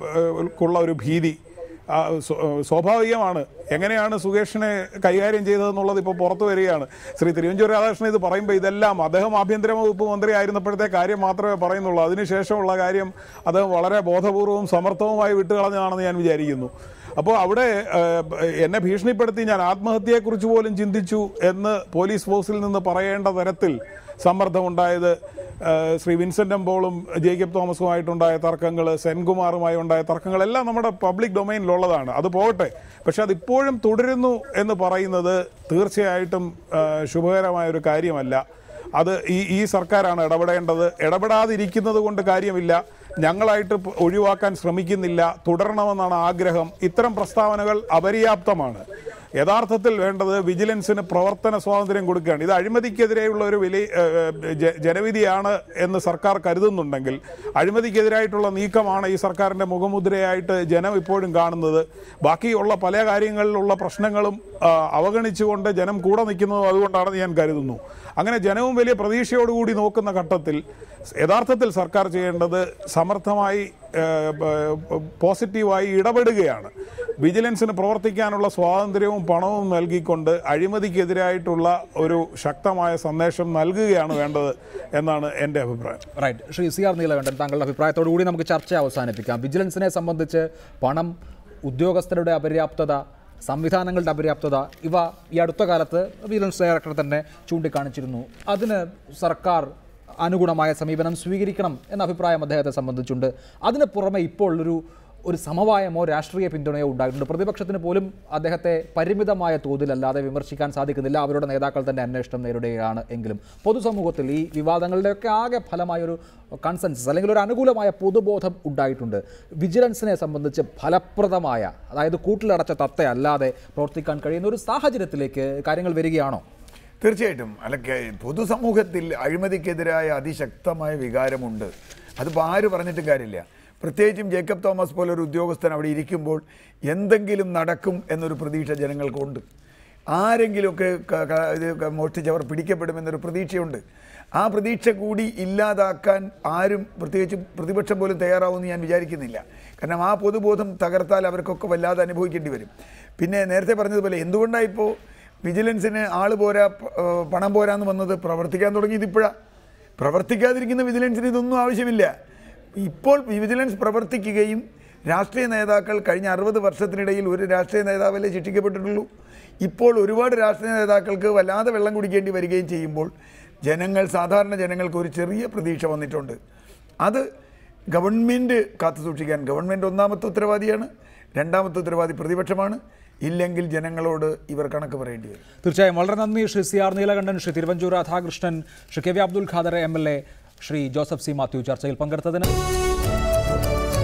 Speaker 8: ഉള്ള ഒരു ഭീതി ആ, സ്വ- സ്വാഭാവികമാണ് എങ്ങനെയാണ് സുകേഷിനെ കൈകാര്യം ചെയ്തതെന്നുള്ളത് ഇപ്പോൾ പുറത്തു വരികയാണ് ശ്രീ തിരുവഞ്ചൂർ രാധാകൃഷ്ണൻ ഇത് പറയുമ്പോൾ ഇതെല്ലാം അദ്ദേഹം ആഭ്യന്തര വകുപ്പ് മന്ത്രി ആയിരുന്നപ്പോഴത്തെ കാര്യം മാത്രമേ പറയുന്നുള്ളൂ അതിനുശേഷമുള്ള കാര്യം അദ്ദേഹം വളരെ ബോധപൂർവവും സമർത്ഥവുമായി വിട്ടുകളഞ്ഞതാണെന്ന് ഞാൻ വിചാരിക്കുന്നു അപ്പോൾ അവിടെ ആ, എന്നെ ഭീഷണിപ്പെടുത്തി ഞാൻ ആത്മഹത്യയെക്കുറിച്ച് പോലും ചിന്തിച്ചു എന്ന് പോലീസ് ഫോഴ്സിൽ നിന്ന് പറയേണ്ട തരത്തിൽ സമ്മർദ്ദമുണ്ടായത് ആ, ശ്രീ വിൻസെന്റ് എംപോളും ജേക്കബ് തോമസുമായിട്ടുണ്ടായ തർക്കങ്ങൾ സെൻകുമാറുമായി ഉണ്ടായ തർക്കങ്ങളെല്ലാം നമ്മുടെ പബ്ലിക് ഡൊമൈനിലുള്ളതാണ് അത് പോകട്ടെ പക്ഷെ അതിപ്പോഴും തുടരുന്നു എന്ന് പറയുന്നത് തീർച്ചയായിട്ടും ആ, ശുഭകരമായ ഒരു കാര്യമല്ല അത് ഈ ഈ സർക്കാരാണ് ഇടപെടേണ്ടത് ഇടപെടാതിരിക്കുന്നത് കൊണ്ട് കാര്യമില്ല ഞങ്ങളായിട്ട് പ് ഒഴിവാക്കാൻ ശ്രമിക്കുന്നില്ല തുടരണമെന്നാണ് ആഗ്രഹം ഇത്തരം പ്രസ്താവനകൾ അപര്യാപ്തമാണ് യഥാർത്ഥത്തിൽ വേണ്ടത് വിജിലൻസിന് പ്രവർത്തന സ്വാതന്ത്ര്യം കൊടുക്കുകയാണ് ഇത് അഴിമതിക്കെതിരെയുള്ള ഒരു വില ഏഹ്, ജ- ജനവിധിയാണ് എന്ന് സർക്കാർ കരുതുന്നുണ്ടെങ്കിൽ അഴിമതിക്കെതിരായിട്ടുള്ള നീക്കമാണ് ഈ സർക്കാരിൻ്റെ മുഖമുദ്രയായിട്ട് ജനം ഇപ്പോഴും കാണുന്നത് ബാക്കിയുള്ള പല കാര്യങ്ങളിലുള്ള പ്രശ്നങ്ങളും ആ, അവഗണിച്ചുകൊണ്ട് ജനം കൂടെ നിൽക്കുന്നതും അതുകൊണ്ടാണെന്ന് ഞാൻ കരുതുന്നു അങ്ങനെ ജനവും വലിയ പ്രതീക്ഷയോടുകൂടി നോക്കുന്ന ഘട്ടത്തിൽ യഥാർത്ഥത്തിൽ സർക്കാർ ചെയ്യേണ്ടത് സമർത്ഥമായി ഏഹ്, ഏഹ്, പോസിറ്റീവായി ഇടപെടുകയാണ് വിജിലൻസിന് പ്രവർത്തിക്കാനുള്ള സ്വാതന്ത്ര്യവും പണവും നൽകിക്കൊണ്ട് അഴിമതിക്കെതിരായിട്ടുള്ള ഒരു ശക്തമായ സന്ദേശം നൽകുകയാണ് വേണ്ടത് എന്നാണ് എൻ്റെ അഭിപ്രായം
Speaker 1: right Shri C R Neelakandan താങ്കളുടെ അഭിപ്രായത്തോടു കൂടി നമുക്ക് ചർച്ച അവസാനിപ്പിക്കാം വിജിലൻസിനെ സംബന്ധിച്ച് പണം ഉദ്യോഗസ്ഥരുടെ അപര്യാപ്തത സംവിധാനങ്ങളുടെ അപര്യാപ്തത ഇവ ഈ അടുത്ത കാലത്ത് വിജിലൻസ് ഡയറക്ടർ തന്നെ ചൂണ്ടിക്കാണിച്ചിരുന്നു അതിന് സർക്കാർ അനുഗുണമായ സമീപനം സ്വീകരിക്കണം എന്ന അഭിപ്രായം അദ്ദേഹത്തെ സംബന്ധിച്ചുണ്ട് അതിന് പുറമെ ഇപ്പോൾ ഒരു ഒരു സമവായമോ രാഷ്ട്രീയ പിന്തുണയോ ഉണ്ടായിട്ടുണ്ട് പ്രതിപക്ഷത്തിന് പോലും അദ്ദേഹത്തെ പരിമിതമായ തോതിലല്ലാതെ വിമർശിക്കാൻ സാധിക്കുന്നില്ല അവരുടെ നേതാക്കൾ തന്നെ അന്വേഷണം നേരിടുകയാണ് എങ്കിലും പൊതുസമൂഹത്തിൽ ഈ വിവാദങ്ങളുടെയൊക്കെ ആകെ ഫലമായൊരു കൺസെൻസസ് അല്ലെങ്കിൽ ഒരു അനുകൂലമായ പൊതുബോധം ഉണ്ടായിട്ടുണ്ട് വിജിലൻസിനെ സംബന്ധിച്ച് ഫലപ്രദമായ അതായത് കൂട്ടിലടച്ച തത്തയല്ലാതെ പ്രവർത്തിക്കാൻ കഴിയുന്ന ഒരു സാഹചര്യത്തിലേക്ക് കാര്യങ്ങൾ വരികയാണോ
Speaker 7: തീർച്ചയായിട്ടും അല്ല കെ- പൊതുസമൂഹത്തിൽ അഴിമതിക്കെതിരായ അതിശക്തമായ വികാരമുണ്ട് അതിപ്പോൾ ആര് പറഞ്ഞിട്ടും കാര്യമില്ല പ്രത്യേകിച്ചും ജേക്കബ് തോമസ് പോലെ ഒരു ഉദ്യോഗസ്ഥൻ അവിടെ ഇരിക്കുമ്പോൾ എന്തെങ്കിലും നടക്കും എന്നൊരു പ്രതീക്ഷ ജനങ്ങൾക്കുണ്ട് ആരെങ്കിലുമൊക്കെ ക- ക- ഇത് ക- മോഷ്ടിച്ചവർ പിടിക്കപ്പെടുമെന്നൊരു പ്രതീക്ഷയുണ്ട് ആ പ്രതീക്ഷ കൂടി ഇല്ലാതാക്കാൻ ആരും പ്രത്യേകിച്ചും പ്രതിപക്ഷം പോലും തയ്യാറാവുമെന്ന് ഞാൻ വിചാരിക്കുന്നില്ല കാരണം ആ പൊതുബോധം തകർത്താൽ അവർക്കൊക്കെ വല്ലാതെ അനുഭവിക്കേണ്ടി വരും പിന്നെ നേരത്തെ പറഞ്ഞതുപോലെ എന്തുകൊണ്ടാണ് ഇപ്പോൾ വിജിലൻസിന് ആൾ പോരാ പ- ഏഹ് പണം പോരാന്ന് വന്നത് പ്രവർത്തിക്കാൻ തുടങ്ങിയത് ഇപ്പോഴാണ് പ്രവർത്തിക്കാതിരിക്കുന്ന വിജിലൻസിന് ഇതൊന്നും ആവശ്യമില്ല ഇപ്പോൾ വിജിലൻസ് പ്രവർത്തിക്കുകയും രാഷ്ട്രീയ നേതാക്കൾ കഴിഞ്ഞ അറുപത് വർഷത്തിനിടയിൽ ഒരു രാഷ്ട്രീയ നേതാവല്ലേ ശിക്ഷിക്കപ്പെട്ടിട്ടുള്ളൂ ഇപ്പോൾ ഒരുപാട് രാഷ്ട്രീയ നേതാക്കൾക്ക് വല്ലാതെ വെള്ളം കുടിക്കേണ്ടി വരികയും ചെയ്യുമ്പോൾ ജനങ്ങൾ സാധാരണ ജനങ്ങൾക്ക് ഒരു ചെറിയ പ്രതീക്ഷ വന്നിട്ടുണ്ട് അത് ഗവൺമെൻറ് കാത്തു സൂക്ഷിക്കാൻ ഗവൺമെൻറ് ഒന്നാമത്തെ ഉത്തരവാദിയാണ് രണ്ടാമത്തെ ഉത്തരവാദി പ്രതിപക്ഷമാണ് ഇല്ലെങ്കിൽ ജനങ്ങളോട് ഇവർ കണക്ക് പറയേണ്ടി വരും
Speaker 1: തീർച്ചയായും വളരെ നന്ദി Shri C R Neelakandan Shri Thiruvanchoor Radhakrishnan Shri K V Abdul Khader M L A Shri Joseph C Mathew ചർച്ചയിൽ പങ്കെടുത്തതിന്